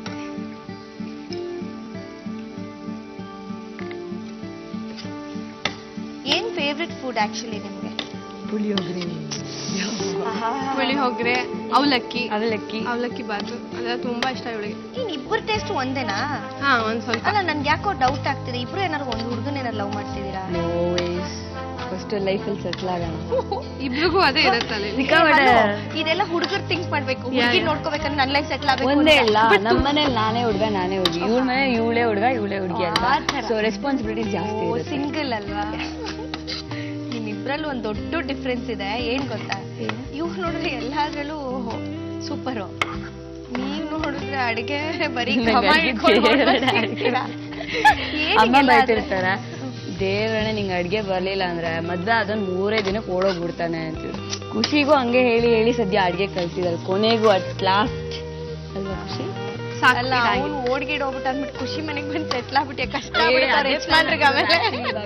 ಏನ್ ಫೇವ್ರೆಟ್ ಫುಡ್ ಆಕ್ಚುಲಿ ನಿಮ್ಗೆ ಪುಳಿಯೋಗರೆ ಪುಳಿಯೋಗರೆ ಅವಲಕ್ಕಿ ಅವಲಕ್ಕಿ ಅವಲಕ್ಕಿ ಬಾತು ಅದೆಲ್ಲ ತುಂಬಾ ಇಷ್ಟ ಇವಳಿಗೆ ಏನ್ ಇಬ್ಬರ ಟೇಸ್ಟ್ ಒಂದೇನಾ ಹಾ ಒಂದ್ ಸ್ವಲ್ಪ ಅಲ್ಲ ನನ್ಗೆ ಯಾಕೋ ಡೌಟ್ ಆಗ್ತಿದೆ ಇಬ್ರು ಏನಾದ್ರು ಒಂದು ಹುಡುಗನ ಏನಾದ್ರು ಲವ್ ಮಾಡ್ತಿದ್ದೀರಾ ನೋ ವೇಸ್ ಫಸ್ಟ್ ಲೈಫಲ್ಲಿ ಸೆಟ್ಲ್ ಆಗೋಣ ಇಬ್ರಿಗೂ ಅದೇ ಇರುತ್ತಲ್ಲ ಇಲ್ಲಿ. ಸಿಕ್ಕಾಪಟ್ಟೆ ಇದೆಲ್ಲ ಹುಡುಗರು ಥಿಂಕ್ ಮಾಡ್ಬೇಕು ಯಾ, ಹುಡುಗಿ ಯಾ. ನೋಡ್ಕೋಬೇಕಂದ್ರೆ ನನ್ನ ಲೈಫ್ ಸೆಟ್ಲ್ ಆಗ್ಬೇಕು ಒಂದೇ ಅಂತ. ಇಲ್ಲ ನಮ್ಮ ಮನೇಲಿ ನಾನೇ ಹುಡುಗ ನಾನೇ ಹುಡುಗಿ ಇವ್ರ ಮನೆ ಇವಳೇ ಹುಡುಗ ಇವಳೇ ಹುಡುಗಿ ಆ ಅಲ್ವಾ ಥರ. ಸೊ ರೆಸ್ಪಾನ್ಸಿಬಿಲಿಟೀಸ್ ಜಾಸ್ತಿ ಓ ಇರುತ್ತೆ ಸಿಂಗಲ್ ಅಲ್ವಾ ನಿಮ್ಮಿಬ್ರಲ್ಲಿ ಒಂದ್ ದೊಡ್ಡ ಡಿಫ್ರೆನ್ಸ್ ಇದೆ ಏನ್ ಗೊತ್ತಾ ಇವ್ರು ನೋಡಿದ್ರೆ ಎಲ್ಲಾದ್ರಲ್ಲೂ ಸೂಪರು ನೀವ್ ನೋಡಿದ್ರೆ ಅಡಿಗೆ ಬರೀ ನಂಗೆ ಘಮ ಅಡ್ಗೆ ಇಟ್ಕೊಂಡ್ ಬೇರೆ ಮಾಡ್ತಿರ್ತೀರಾ. ಏನ್ ಅಮ್ಮ ಹಿಂಗೆಲ್ಲ ಆದ್ರೆ? ಬೈತಿರ್ತಾರೆ ದೇವರಣ್ಣ ನಿಂಗೆ ಅಡ್ಗೆ ಬರ್ಲಿಲ್ಲ ಅಂದ್ರೆ ಮದ್ವೆ ಅದನ್ನ ಮೂರೇ ದಿನಕ್ಕೆ ಓಡೋಗ್ಬಿಡ್ತಾನೆ ಅಂತೀವಿ ಖುಷಿಗೂ ಹಂಗೆ ಹೇಳಿ ಹೇಳಿ ಸದ್ಯ ಅಡ್ಗೆ ಕಲ್ಸಿದಾರೆ ಕೊನೆಗೂ ಅಟ್ ಲಾಸ್ಟ್ ಅಲ್ವಾ ಖುಷಿ ಸಾಕು ಅಲ್ಲ ಇದಾಗಿದೆ. ಅವ್ನು ಓಡ್ಗಿಡ್ ಹೋಗ್ಬಿಟ್ಟು ಅಂದ್ಬಿಟ್ಟು ಖುಷಿ ಮನೆಗ್ ಬಂದು ಸೆಟ್ಲ್ ಆಗ್ಬಿಟ್ಟು ಕಷ್ಟ ಆಗ್ಬಿಡ್ತಾರೆ ಯಜಮಾನ್ರಿಗೆ ಆಮೇಲೆ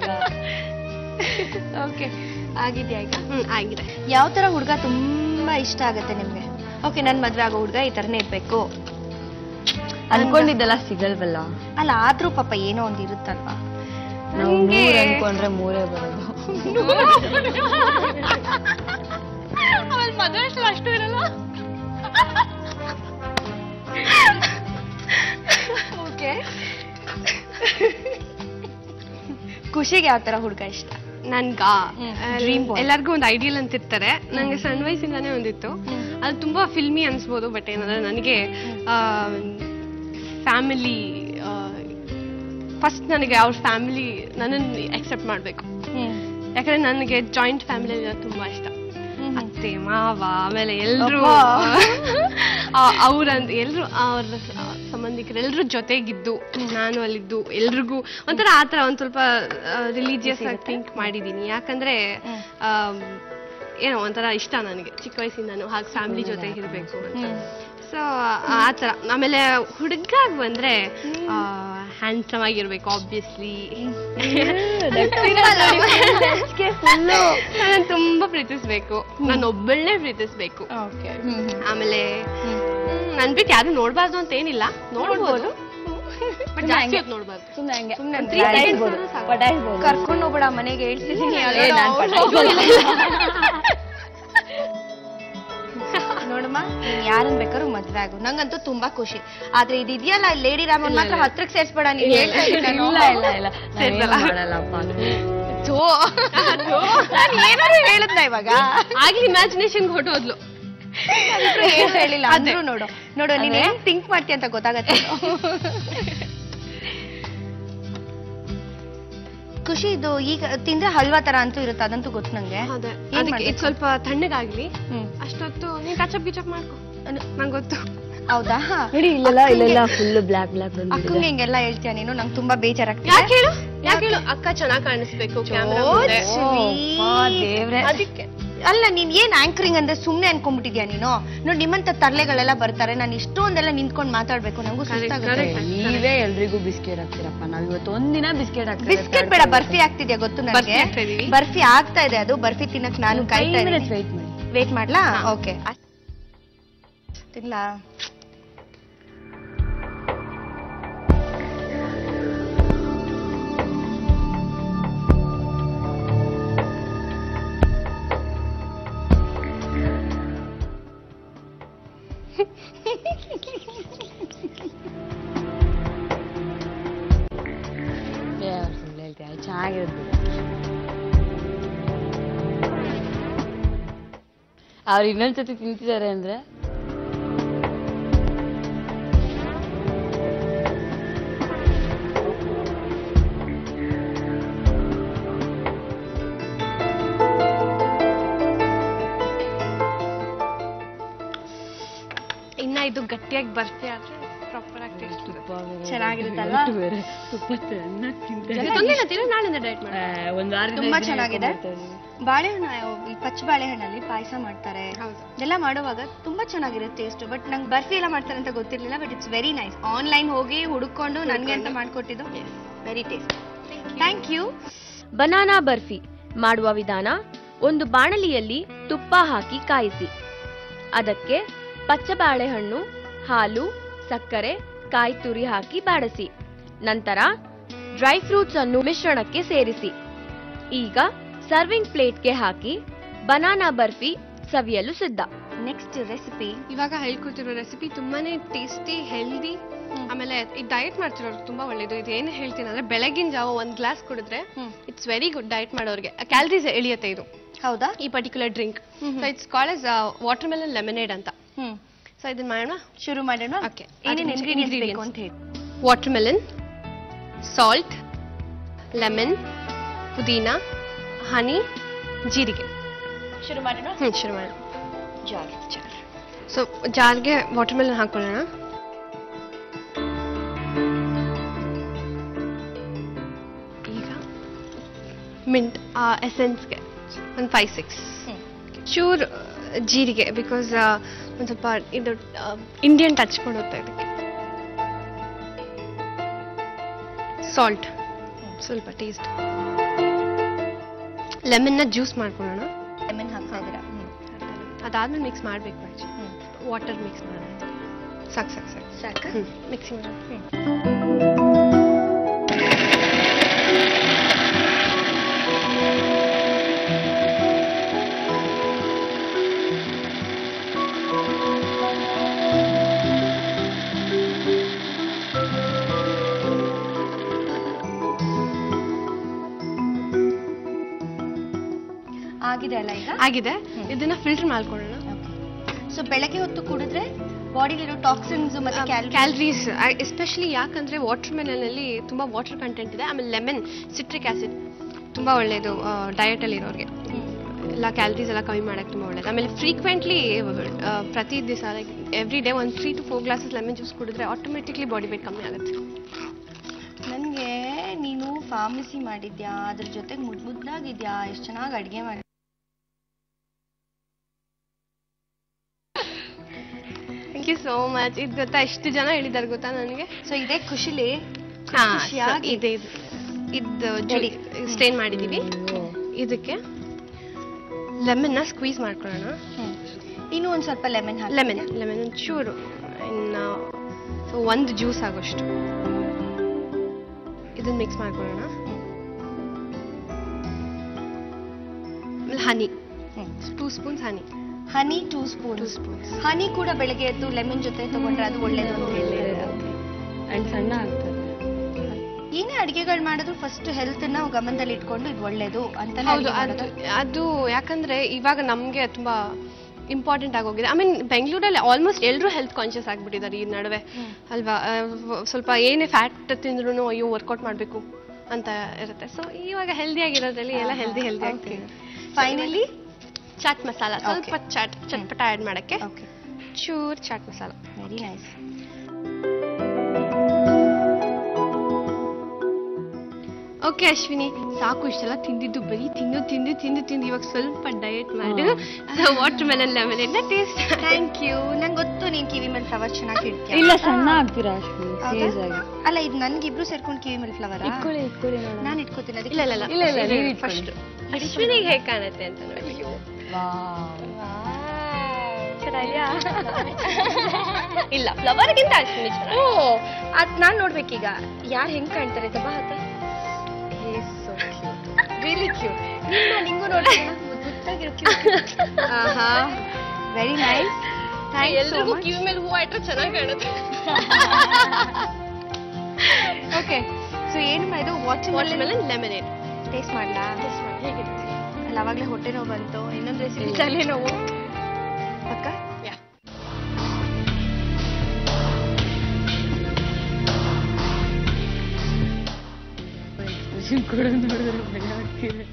ಓಕೆ ಆಗಿದ್ಯಾ ಈಗ ಹ್ಮ್ ಆಗಿದೆ ಯಾವ ತರ ಹುಡುಗ ತುಂಬಾ ಇಷ್ಟ ಆಗುತ್ತೆ ನಿಮ್ಗೆ ಓಕೆ ನನ್ ಮದ್ವೆ ಆಗೋ ಹುಡುಗ ಈ ತರನೇ ಇರ್ಬೇಕು ಅನ್ಕೊಂಡಿದ್ದೆಲ್ಲ ಸಿಗಲ್ವಲ್ಲ ಅಲ್ಲ ಆದ್ರೂ ಪಾಪ ಏನೋ ಒಂದ್ ಇರುತ್ತಲ್ವಾ ನಾವು ಮೂರ್ ಅನ್ಕೊಂಡ್ರೆ ಮೂರೇ ಬರೋದು ಅವಳ ಮದುವೆ ಅಷ್ಟು ಅಷ್ಟು ಇರಲ್ಲ ಓಕೆ ಖುಷಿಗೆ ಯಾವ ತರ ಹುಡುಗ ಇಷ್ಟ ನನ್ಗ ಹ್ಮ್. ಆ, Dream boy. ಎಲ್ಲರಿಗೂ ಒಂದು ಐಡಿಯಲ್ ಅಂತ ಇರ್ತಾರೆ ನಂಗೆ ಸಣ್ಣ ವಯಸ್ಸಿಂದಾನೇ ಒಂದಿತ್ತು ಅದು ತುಂಬಾ ಫಿಲ್ಮಿ ಅನ್ಸ್ಬೋದು ಬಟ್ ಏನಂದ್ರೆ ನನಗೆ ಫ್ಯಾಮಿಲಿ ಫಸ್ಟ್ ನನಗೆ ಅವ್ರ ಫ್ಯಾಮಿಲಿ ನನ್ನನ್ನು ಅಕ್ಸೆಪ್ಟ್ ಮಾಡಬೇಕು ಯಾಕಂದ್ರೆ ನನಗೆ ಜಾಯಿಂಟ್ ಫ್ಯಾಮಿಲಿ ತುಂಬಾ ಇಷ್ಟ ಅತ್ತೆ ಮಾವ ಆಮೇಲೆ ಎಲ್ರು ಅಬ್ಬಾ. ಅವ್ರಂತ ಎಲ್ರು ಅವ್ರ ಸಂಬಂಧಿಕರು ಎಲ್ಲರೂ ಜೊತೆಗಿದ್ದು ನಾನು ಅಲ್ಲಿದ್ದು ಎಲ್ರಿಗೂ ಒಂಥರ ಆ ಥರ ಒಂದು ಸ್ವಲ್ಪ ರಿಲಿಜಿಯಸ್ ಆಗಿ ಥಿಂಕ್ ಮಾಡಿದ್ದೀನಿ ಯಾಕಂದ್ರೆ ಆಮ್, ಏನೋ ಒಂಥರ ಇಷ್ಟ ನನಗೆ ಚಿಕ್ಕ ವಯಸ್ಸಿಂದನೂ ಹಾಗೆ ಫ್ಯಾಮಿಲಿ ಜೊತೆ ಇರಬೇಕು ಅಂತ ಸೊ ಆ ಥರ ಆಮೇಲೆ ಹುಡುಗಾಗ್ ಬಂದ್ರೆ ಹ್ಯಾಂಡ್ಸಮ್ ಆಗಿರ್ಬೇಕು ಆಬ್ವಿಯಸ್ಲಿ ನಾನು ತುಂಬಾ ಪ್ರೀತಿಸ್ಬೇಕು ನಾನು ಒಬ್ಬಳನ್ನೇ ಪ್ರೀತಿಸ್ಬೇಕು ಆಮೇಲೆ ನನ್ ಬಿಟ್ಟು ಯಾರು ನೋಡ್ಬಾರ್ದು ಅಂತ ಏನಿಲ್ಲ ನೋಡ್ಬೋದು ಬಟ್ ಜಾಸ್ತಿ ಹೊತ್ತು ನೋಡ್ಬಾರ್ದು ಸುಮ್ನೆ ಹಂಗೆ ಸುಮ್ನೆ ಒಂದ್ three three seconds seconds ಆದ್ರೂ ಸಾಕು. ಪಟಾಯಿಸ್ಬೋದು ಕರ್ಕೊಂಡು ಹೋಗ್ಬೇಡ ಮನೆಗೆ ಹೇಳ್ತಿದ್ದೀನಿ ಏ, ನಾನ್ ಪಟಾಯಿಸ್ಬೋದು. ನೋಡಮ್ಮ ನೀನ್ ಯಾರನ್ ಬೇಕಾದ್ರೂ ಮದ್ವೆ ಆಗು ನಂಗಂತೂ ತುಂಬಾ ಖುಷಿ ಆದ್ರೆ ಇದಿದೆಯಲ್ಲ ಲೇಡಿ ರಾಮನ್ ಮಾತ್ರ ಹತ್ರಕ್ಕೆ ಸೇರ್ಸ್ಬೇಡ ನೀನ್ ಹೇಳ್ತಾ ಇದ್ದೀನಿ ನಾನು. ಇಲ್ಲ ಇಲ್ಲ ಇಲ್ಲ ನಾನೇನು ಮಾಡಲ್ಲಪ್ಪ ಥೂ. ನಾನ್ ಏನಾದ್ರು ಹೇಳಿದ್ನ ಇವಾಗ ಆಗ್ಲಿ ಇಮ್ಯಾಜಿನೇಷನ್ ಹೊಟ್ಟೋದ್ಲು ನಾನಿಬ್ರು ಏನು ಹೇಳಿಲ್ಲ ಅಂದ್ರೂ ನೋಡು ನೋಡು ನೀನ್ ಏನ್ ಥಿಂಕ್ ಮಾಡ್ತೀಯ ಅಂತ ಗೊತ್ತಾಗತ್ತೆ ಖುಷಿ ಇದು ಈಗ ತಿಂದ್ರೆ ಹಲ್ವಾ ತರ ಅಂತೂ ಇರುತ್ತೆ ಅದಂತೂ ಗೊತ್ತು ನಂಗೆ ಅದೇ ಏನ್ ಅದಕ್ಕೆ ಮಾಡ್ಬೇಕು? ಇದು ಸ್ವಲ್ಪ ತಣ್ಣಗಾಗ್ಲಿ ಹ್ಮ್. ಅಷ್ಟೊತ್ತು ನೀನ್ ಟಚಪ್ ಗಿಚಪ್ ಮಾಡ್ಕೊ ನಂಗೆ ಗೊತ್ತು ಹೌದಾ ನೋಡಿ ಇಲ್ಲೆಲ್ಲ ಇಲ್ಲೆಲ್ಲ ಫುಲ್ ಬ್ಲಾಕ್ ಬ್ಲಾಕ್ ಅಕ್ಕಂಗೆ ಬಂದ್ಬಿಟ್ಟಿದೆ ಹಿಂಗೆಲ್ಲ ಹೇಳ್ತೀಯ ನೀನು ನಂಗೆ ತುಂಬಾ ಬೇಜಾರಾಗ್ತಿದೆ ಯಾಕೆ ಹೇಳು ಯಾಕೆ ಹೇಳು ಅಕ್ಕ ಚೆನ್ನಾಗಿ ಕಾಣಿಸ್ಬೇಕು ಕ್ಯಾಮ್ರಾ ಮುಂದೆ sweet. ಆ, ದೇವ್ರೆ. ಅದಕ್ಕೆ ಅಲ್ಲ ನೀನ್ ಏನ್ ಆಂಕರಿಂಗ್ ಅಂದ್ರೆ ಸುಮ್ನೆ ಅನ್ಕೊಂಡ್ಬಿಟ್ಟಿದ್ಯಾ ನೀನು ನೋಡಿ ನಿಮ್ಮಂತ ತರ್ಲೆಗಳೆಲ್ಲ ಬರ್ತಾರೆ ನಾನು ಇಷ್ಟೊಂದೆಲ್ಲ ನಿಂತ್ಕೊಂಡ್ ಮಾತಾಡ್ಬೇಕು ನಂಗೂ Correct, ಸುಸ್ತಾಗುತ್ತೆ correct. ನೀವೇ ಎಲ್ರಿಗೂ ಬಿಸ್ಕೆಟ್ ಹಾಕ್ತೀರಪ್ಪ ನಾವ್ ಇವತ್ತು ಒಂದಿನ ಬಿಸ್ಕೆಟ್ ಹಾಕ್ತೀವಿ ಬಿಸ್ಕೆಟ್ ಬೇಡ ಬರ್ಫಿ ಆಗ್ತಿದ್ಯಾ ಗೊತ್ತು ಬರ್ಫಿ ನನಗೆ ಹಾಕ್ತಾ ಇದೀವಿ. ಬರ್ಫಿ ಆಗ್ತಾ ಇದೆ ಅದು ಬರ್ಫಿ ತಿನ್ನಕ್ ನಾನು ಕಾಯ್ತಾ ಇದ್ದೀನಿ ವೆಯ್ಟ್ ಮಾಡಿ ವೇಟ್ ಮಾಡ್ಲಾ ಓಕೆ ತಿನ್ಲಾ ಏ, ಅವ್ರ್ ಸುಳ್ಳು ಹೇಳ್ತೀಯ ಚೆನ್ನಾಗಿರುತ್ತೆ ಅವ್ರು ಇನ್ನೊಂದ್ಸತಿ ತಿಂತಿದ್ದಾರೆ ಅಂದ್ರೆ ಇನ್ನ ಇದು ಗಟ್ಟಿಯಾಗಿ ಬರ್ಫಿ ಆದ್ರೆ ಪ್ರಾಪರ್ ಆಗಿ taste ಬರುತ್ತೆ. ತುಪ್ಪ ಬೇರೆ, ಚೆನ್ನಾಗಿರುತ್ತಲ್ವಾ? ಇವತ್ತು ಬೇರೆ ತುಪ್ಪ ಚೆನ್ನಾಗಿ ತಿಂತಾರೆ ಇದೊಂದಿನ ತಿನ್ನು ನಾಳೆಯಿಂದ ಡಯಟ್ ಮಾಡಿ ಆ, ಒಂದ್ ವಾರದಿಂದ ತುಂಬಾ ಇದನ್ನೇ ಚೆನ್ನಾಗಿದೆ ಹೇಳ್ಕೊಂಡ್ ಬಾಳೆಹಣ್ಣು ಈ ಪಚ್ಚ ಬಾಳೆಹಣ್ಣಲ್ಲಿ ಪಾಯಸ ಮಾಡ್ತಾರೆ ಹೌದು. ಇದೆಲ್ಲ ಮಾಡುವಾಗ ತುಂಬಾ ಚೆನ್ನಾಗಿರುತ್ತೆ ಟೇಸ್ಟ್ ಬಟ್ ನಂಗೆ ಬರ್ಫಿ ಎಲ್ಲ ಮಾಡ್ತಾರೆ ಅಂತ ಗೊತ್ತಿರ್ಲಿಲ್ಲ but it's very nice online ಹೋಗಿ ಹುಡುಕೊಂಡು ನನ್ಗೆ ಅಂತ ಮಾಡ್ಕೊಟ್ಟಿದ್ದು very taste thank you banana barfi ಮಾಡುವ ವಿಧಾನ ಒಂದು ಬಾಣಲಿಯಲ್ಲಿ ತುಪ್ಪ ಹಾಕಿ ಕಾಯಿಸಿ ಅದಕ್ಕೆ ಪಚ್ಚ ಬಾಳೆಹಣ್ಣು ಹಾಲು ಸಕ್ಕರೆ ಕಾಯಿ ತುರಿ ಹಾಕಿ ಬಾಡಿಸಿ ನಂತರ ಡ್ರೈ ಫ್ರೂಟ್ಸ್ ಅನ್ನು ಮಿಶ್ರಣಕ್ಕೆ ಸೇರಿಸಿ ಈಗ ಸರ್ವಿಂಗ್ ಪ್ಲೇಟ್ಗೆ ಹಾಕಿ ಬನಾನಾ ಬರ್ಫಿ ಸವಿಯಲು ಸಿದ್ಧ ನೆಕ್ಸ್ಟ್ ರೆಸಿಪಿ ಇವಾಗ ಹೇಳ್ಕೊತಿರೋ ರೆಸಿಪಿ ತುಂಬಾನೇ ಟೇಸ್ಟಿ ಹೆಲ್ದಿ ಆಮೇಲೆ ಈ ಡಯಟ್ ಮಾಡ್ತಿರೋರು ತುಂಬಾ ಒಳ್ಳೇದು ಇದು ಏನು ಹೇಳ್ತೀನಿ ಅಂದ್ರೆ ಬೆಳಗಿನ ಜಾವ ಒಂದ್ ಗ್ಲಾಸ್ ಕುಡಿದ್ರೆ ಇಟ್ಸ್ ವೆರಿ ಗುಡ್ ಡಯಟ್ ಮಾಡೋರಿಗೆ ಕ್ಯಾಲರೀಸ್ ಎಳಿಯುತ್ತೆ ಇದು ಹೌದಾ ಈ particular drink so it's college watermelon lemonade ಅಂತ ಹ್ಮ್ ಸೊ ಇದನ್ನ ಮಾಡೋಣ ಶುರು ಮಾಡೋಣ Okay. ಏನೇನು ಅದಕ್ಕೆ ಇಂಗ್ರೀಡಿಯೆಂಟ್ಸ್ ingredients. ಬೇಕು ಅಂತ ಹೇಳಿ ವಾಟರ್ ಮೆಲನ್ ಸಾಲ್ಟ್ ಲೆಮನ್ ಪುದೀನ ಹನಿ ಜೀರಿಗೆ ಶುರು ಮಾಡೋಣ ಹ್ಮ್ ಶುರು ಮಾಡೋಣ ಜಾರ್ ಜಾರ್ ಸೊ ಜಾರ್ಗೆ ವಾಟರ್ ಮೆಲನ್ ಹಾಕೊಳ್ಳೋಣ ಈಗ ಮಿಂಟ್ ಆ ಎಸೆನ್ಸ್ಗೆ ಒಂದು ಫೈವ್ ಸಿಕ್ಸ್ ಚೂರ್ ಜೀರಿಗೆ ಬಿಕಾಸ್ ಒಂದು ಸ್ವಲ್ಪ ಇದು ಇಂಡಿಯನ್ ಟಚ್ ಕೊಡುತ್ತೆ ಇದಕ್ಕೆ ಸಾಲ್ಟ್ ಸ್ವಲ್ಪ ಟೇಸ್ಟ್ ಲೆಮನ್ನ ಜ್ಯೂಸ್ ಮಾಡ್ಕೊಳ್ಳೋಣ ಲೆಮನ್ ಹಾಕ್ತಾ ಇದ್ದೀರಾ ಅದಾದ್ಮೇಲೆ ಮಿಕ್ಸ್ ಮಾಡಬೇಕು ಹ್ಮ್. ವಾಟರ್ ಮಿಕ್ಸ್ ಮಾಡೋಣ ಸಾಕು ಸಾಕು ಸಾಕು ಸಾಕ ಹ್ಞೂ ಮಿಕ್ಸಿ ಮಾಡೋಣ ಆಗಿದೆ ಅಲ್ಲ ಈಗ ಆಗಿದೆ ಇದನ್ನ ಫಿಲ್ಟರ್ ಮಾಡ್ಕೊಳ್ಳೋಣ ಸೊ ಬೆಳಗ್ಗೆ ಹೊತ್ತು ಕುಡಿದ್ರೆ ಬಾಡಿಲಿರೋ ಟಾಕ್ಸಿನ್ಸ್ ಮತ್ತೆ ಕ್ಯಾಲರಿ ಕ್ಯಾಲರೀಸ್ ಎಸ್ಪೆಷಲಿ ಯಾಕಂದ್ರೆ ವಾಟರ್ ಮೆಲನಲ್ಲಿ ತುಂಬಾ ವಾಟರ್ ಕಂಟೆಂಟ್ ಇದೆ ಆಮೇಲೆ ಲೆಮನ್ ಸಿಟ್ರಿಕ್ ಆಸಿಡ್ ತುಂಬಾ ಒಳ್ಳೆಯದು ಡಯಟ್ ಅಲ್ಲಿ ಇರೋರಿಗೆ ಎಲ್ಲ ಕ್ಯಾಲರೀಸ್ ಎಲ್ಲ ಕಮ್ಮಿ ಮಾಡೋಕ್ಕೆ ತುಂಬ ಒಳ್ಳೇದು ಆಮೇಲೆ ಫ್ರೀಕ್ವೆಂಟ್ಲಿ ಪ್ರತಿ ದಿವಸ ಲೈಕ್ ಎವ್ರಿ ಡೇ ಒಂದು three to four glasses lemon juice ಕುಡಿದ್ರೆ ಆಟೋಮೆಟಿಕ್ಲಿ ಬಾಡಿ ವೇಟ್ ಕಮ್ಮಿ ಆಗುತ್ತೆ ನನಗೆ ನೀನು ಫಾರ್ಮಸಿ ಮಾಡಿದ್ಯಾ ಅದ್ರ ಜೊತೆಗೆ ಮುದ್ ಮುದ್ದಾಗಿದ್ಯಾ ಎಷ್ಟು ಚೆನ್ನಾಗಿ ಅಡುಗೆ ಮಾಡಿ ಥ್ಯಾಂಕ್ ಯು ಸೋ ಮಚ್ ಇದು ಗೊತ್ತಾ ಎಷ್ಟು ಜನ ಹೇಳಿದ್ದಾರೆ ಗೊತ್ತಾ ನನಗೆ ಸೊ ಇದೇ ಖುಷಿಲಿ ಹಾ, ಖುಷಿಯಾಗಿ so ಇದೆ ಇದು ಇದು Ready. ಸ್ಟೇನ್ ಮಾಡಿದೀವಿ ಇದಕ್ಕೆ ಲೆಮನ್ನ ಸ್ಕ್ವೀಸ್ ಮಾಡ್ಕೊಳ್ಳೋಣ ಹ್ಮ್. ಇನ್ನು ಒಂದು ಸ್ವಲ್ಪ ಲೆಮನ್ ಹಾಕಿ ಲೆಮನ್ ಲೆಮನ್ ಒಂದು ಚೂರು ಇನ್ನು ಸೊ ಒಂದು ಜ್ಯೂಸ್ ಆಗೋಷ್ಟು ಇದನ್ನ ಮಿಕ್ಸ್ ಮಾಡ್ಕೊಳ್ಳೋಣ ಆಮೇಲೆ honey two spoons honey honey two two spoon spoons honey ಕೂಡ ಬೆಳಗ್ಗೆ ಎದ್ದು ಲೆಮನ್ ಜೊತೆ ತಗೊಂಡ್ರೆ ಅದು ಒಳ್ಳೇದು ಅಂತ ಹೇಳಿದ್ದಾರೆ ಅಂಡ್ ಸಣ್ಣ ಆಗ್ತದೆ ಏನೇ ಅಡಿಗೆಗಳು ಮಾಡಿದ್ರು ಫಸ್ಟ್ ಹೆಲ್ತ್ ನ ಗಮನದಲ್ಲಿ ಇಟ್ಕೊಂಡು ಇದು ಒಳ್ಳೇದು ಅಂತ ಹೌದು ಅದು ಅದು ಯಾಕಂದ್ರೆ ಇವಾಗ ನಮಗೆ ತುಂಬಾ ಇಂಪಾರ್ಟೆಂಟ್ ಆಗೋಗಿದೆ ಐ ಮೀನ್ ಬೆಂಗಳೂರಲ್ಲಿ ಆಲ್ಮೋಸ್ಟ್ ಎಲ್ಲರೂ ಹೆಲ್ತ್ ಕಾನ್ಶಿಯಸ್ ಆಗ್ಬಿಟ್ಟಿದ್ದಾರೆ ಈ ನಡುವೆ ಅಲ್ವಾ ಆ, ವ- ಸ್ವಲ್ಪ ಏನೇ ಫ್ಯಾಟ್ ತಿಂದ್ರು ಅಯ್ಯೋ ವರ್ಕೌಟ್ ಮಾಡಬೇಕು ಅಂತ ಇರುತ್ತೆ ಸೊ ಇವಾಗ ಹೆಲ್ದಿ ಆಗಿರೋದ್ರಲ್ಲಿ ಎಲ್ಲ ಹೆಲ್ದಿ ಹೆಲ್ದಿ ಆಗ್ತೀವಿ ಫೈನಲಿ ಚಾಟ್ ಮಸಾಲ ಸ್ವಲ್ಪ ಚಾಟ್ ಚಟ್ಪಟ ಆ್ಯಡ್ ಮಾಡಕ್ಕೆ ಓಕೆ ಚೂರ್ chaat masala very nice okay Ashwini ಸಾಕು ಇಷ್ಟೆಲ್ಲ ತಿಂದಿದ್ದು ಬರೀ ತಿಂದು ತಿಂದು ತಿಂದು ತಿಂದು ಇವಾಗ ಸ್ವಲ್ಪ ಡಯಟ್ ಮಾಡು watermelon lemon taste thank you ನಂಗೆ ಗೊತ್ತು ನೀನ್ ಕಿವಿ ಮೇಲೆ ಫ್ಲವರ್ ಚೆನ್ನಾಗಿ ಇಡ್ತೀಯ ಇಲ್ಲ ಸಣ್ಣ ಆಗ್ತೀರಾ ಅಶ್ವಿನಿ ಹೌದಾ? ಸೀರಿಯಸ್ ಆಗಿ ಅಲ್ಲ ಇದು ನನ್ಗಿಬ್ರು ಸೇರ್ಕೊಂಡು ಕಿವಿ ಮೇಲೆ ಫ್ಲವರ್ ಇಟ್ಕೊಳ್ಳಿ ಇಟ್ಕೊಳ್ಳಿ ನೋಡೋಣ ನಾನು ಇಟ್ಕೋತೀನಿ ಅದಕ್ಕೆ ಇಲ್ಲ ಇಲ್ಲ ಇಲ್ಲ ಇಲ್ಲ, ಇಲ್ಲ, ನೀವು ಫಸ್ಟ್ ಇಟ್ಕೊಳ್ಳಿ. ಅಶ್ವಿನಿಗೆ ಹೇಗೆ ಕಾಣುತ್ತೆ ಅಂತ ನೋಡಿ ಚೆನ್ನಾಗಿದ್ಯಾ ಇಲ್ಲ ಫ್ಲವರ್ಗಿಂತ ಅಶ್ವಿನಿ ಚೆನ್ನಾಗಿ ಓ ಅದ್ ನಾನ್ ನೋಡ್ಬೇಕೀಗ ಯಾರು ಹೆಂಗ್ ಕಾಣ್ತಾರೆ ದಬ್ಬ ಹತ್ತ ರಿಯಲಿ ಕ್ಯೂಟ್ ನಿಮ್ಮ ನಿಂಗೂ ನೋಡಿ ಆಹಾ ವೆರಿ ನೈಸ್ ಥ್ಯಾಂಕ್ ಎಲ್ರಿಗೂ ಕಿವಿ ಮೇಲೆ ಹೂವು ಇಟ್ರೆ ಚೆನ್ನಾಗಿ ಕಾಣುತ್ತೆ ಓಕೆ ಸೊ ಏನು ಇದು water watermelon lemonade taste ಮಾಡ್ಲಾ ಅಲ್ಲ ಅವಾಗಲೇ ಹೊಟ್ಟೆ ನೋವು ಬಂತು ಇನ್ನೊಂದು ರೆಸಿಪಿ ತಲೆ ನೋವು ಪಕ್ಕ ಯಾ ಕೂಡ ನೋಡಿದ್ರೆ ಭಯ ಆಗ್ತಿದೆ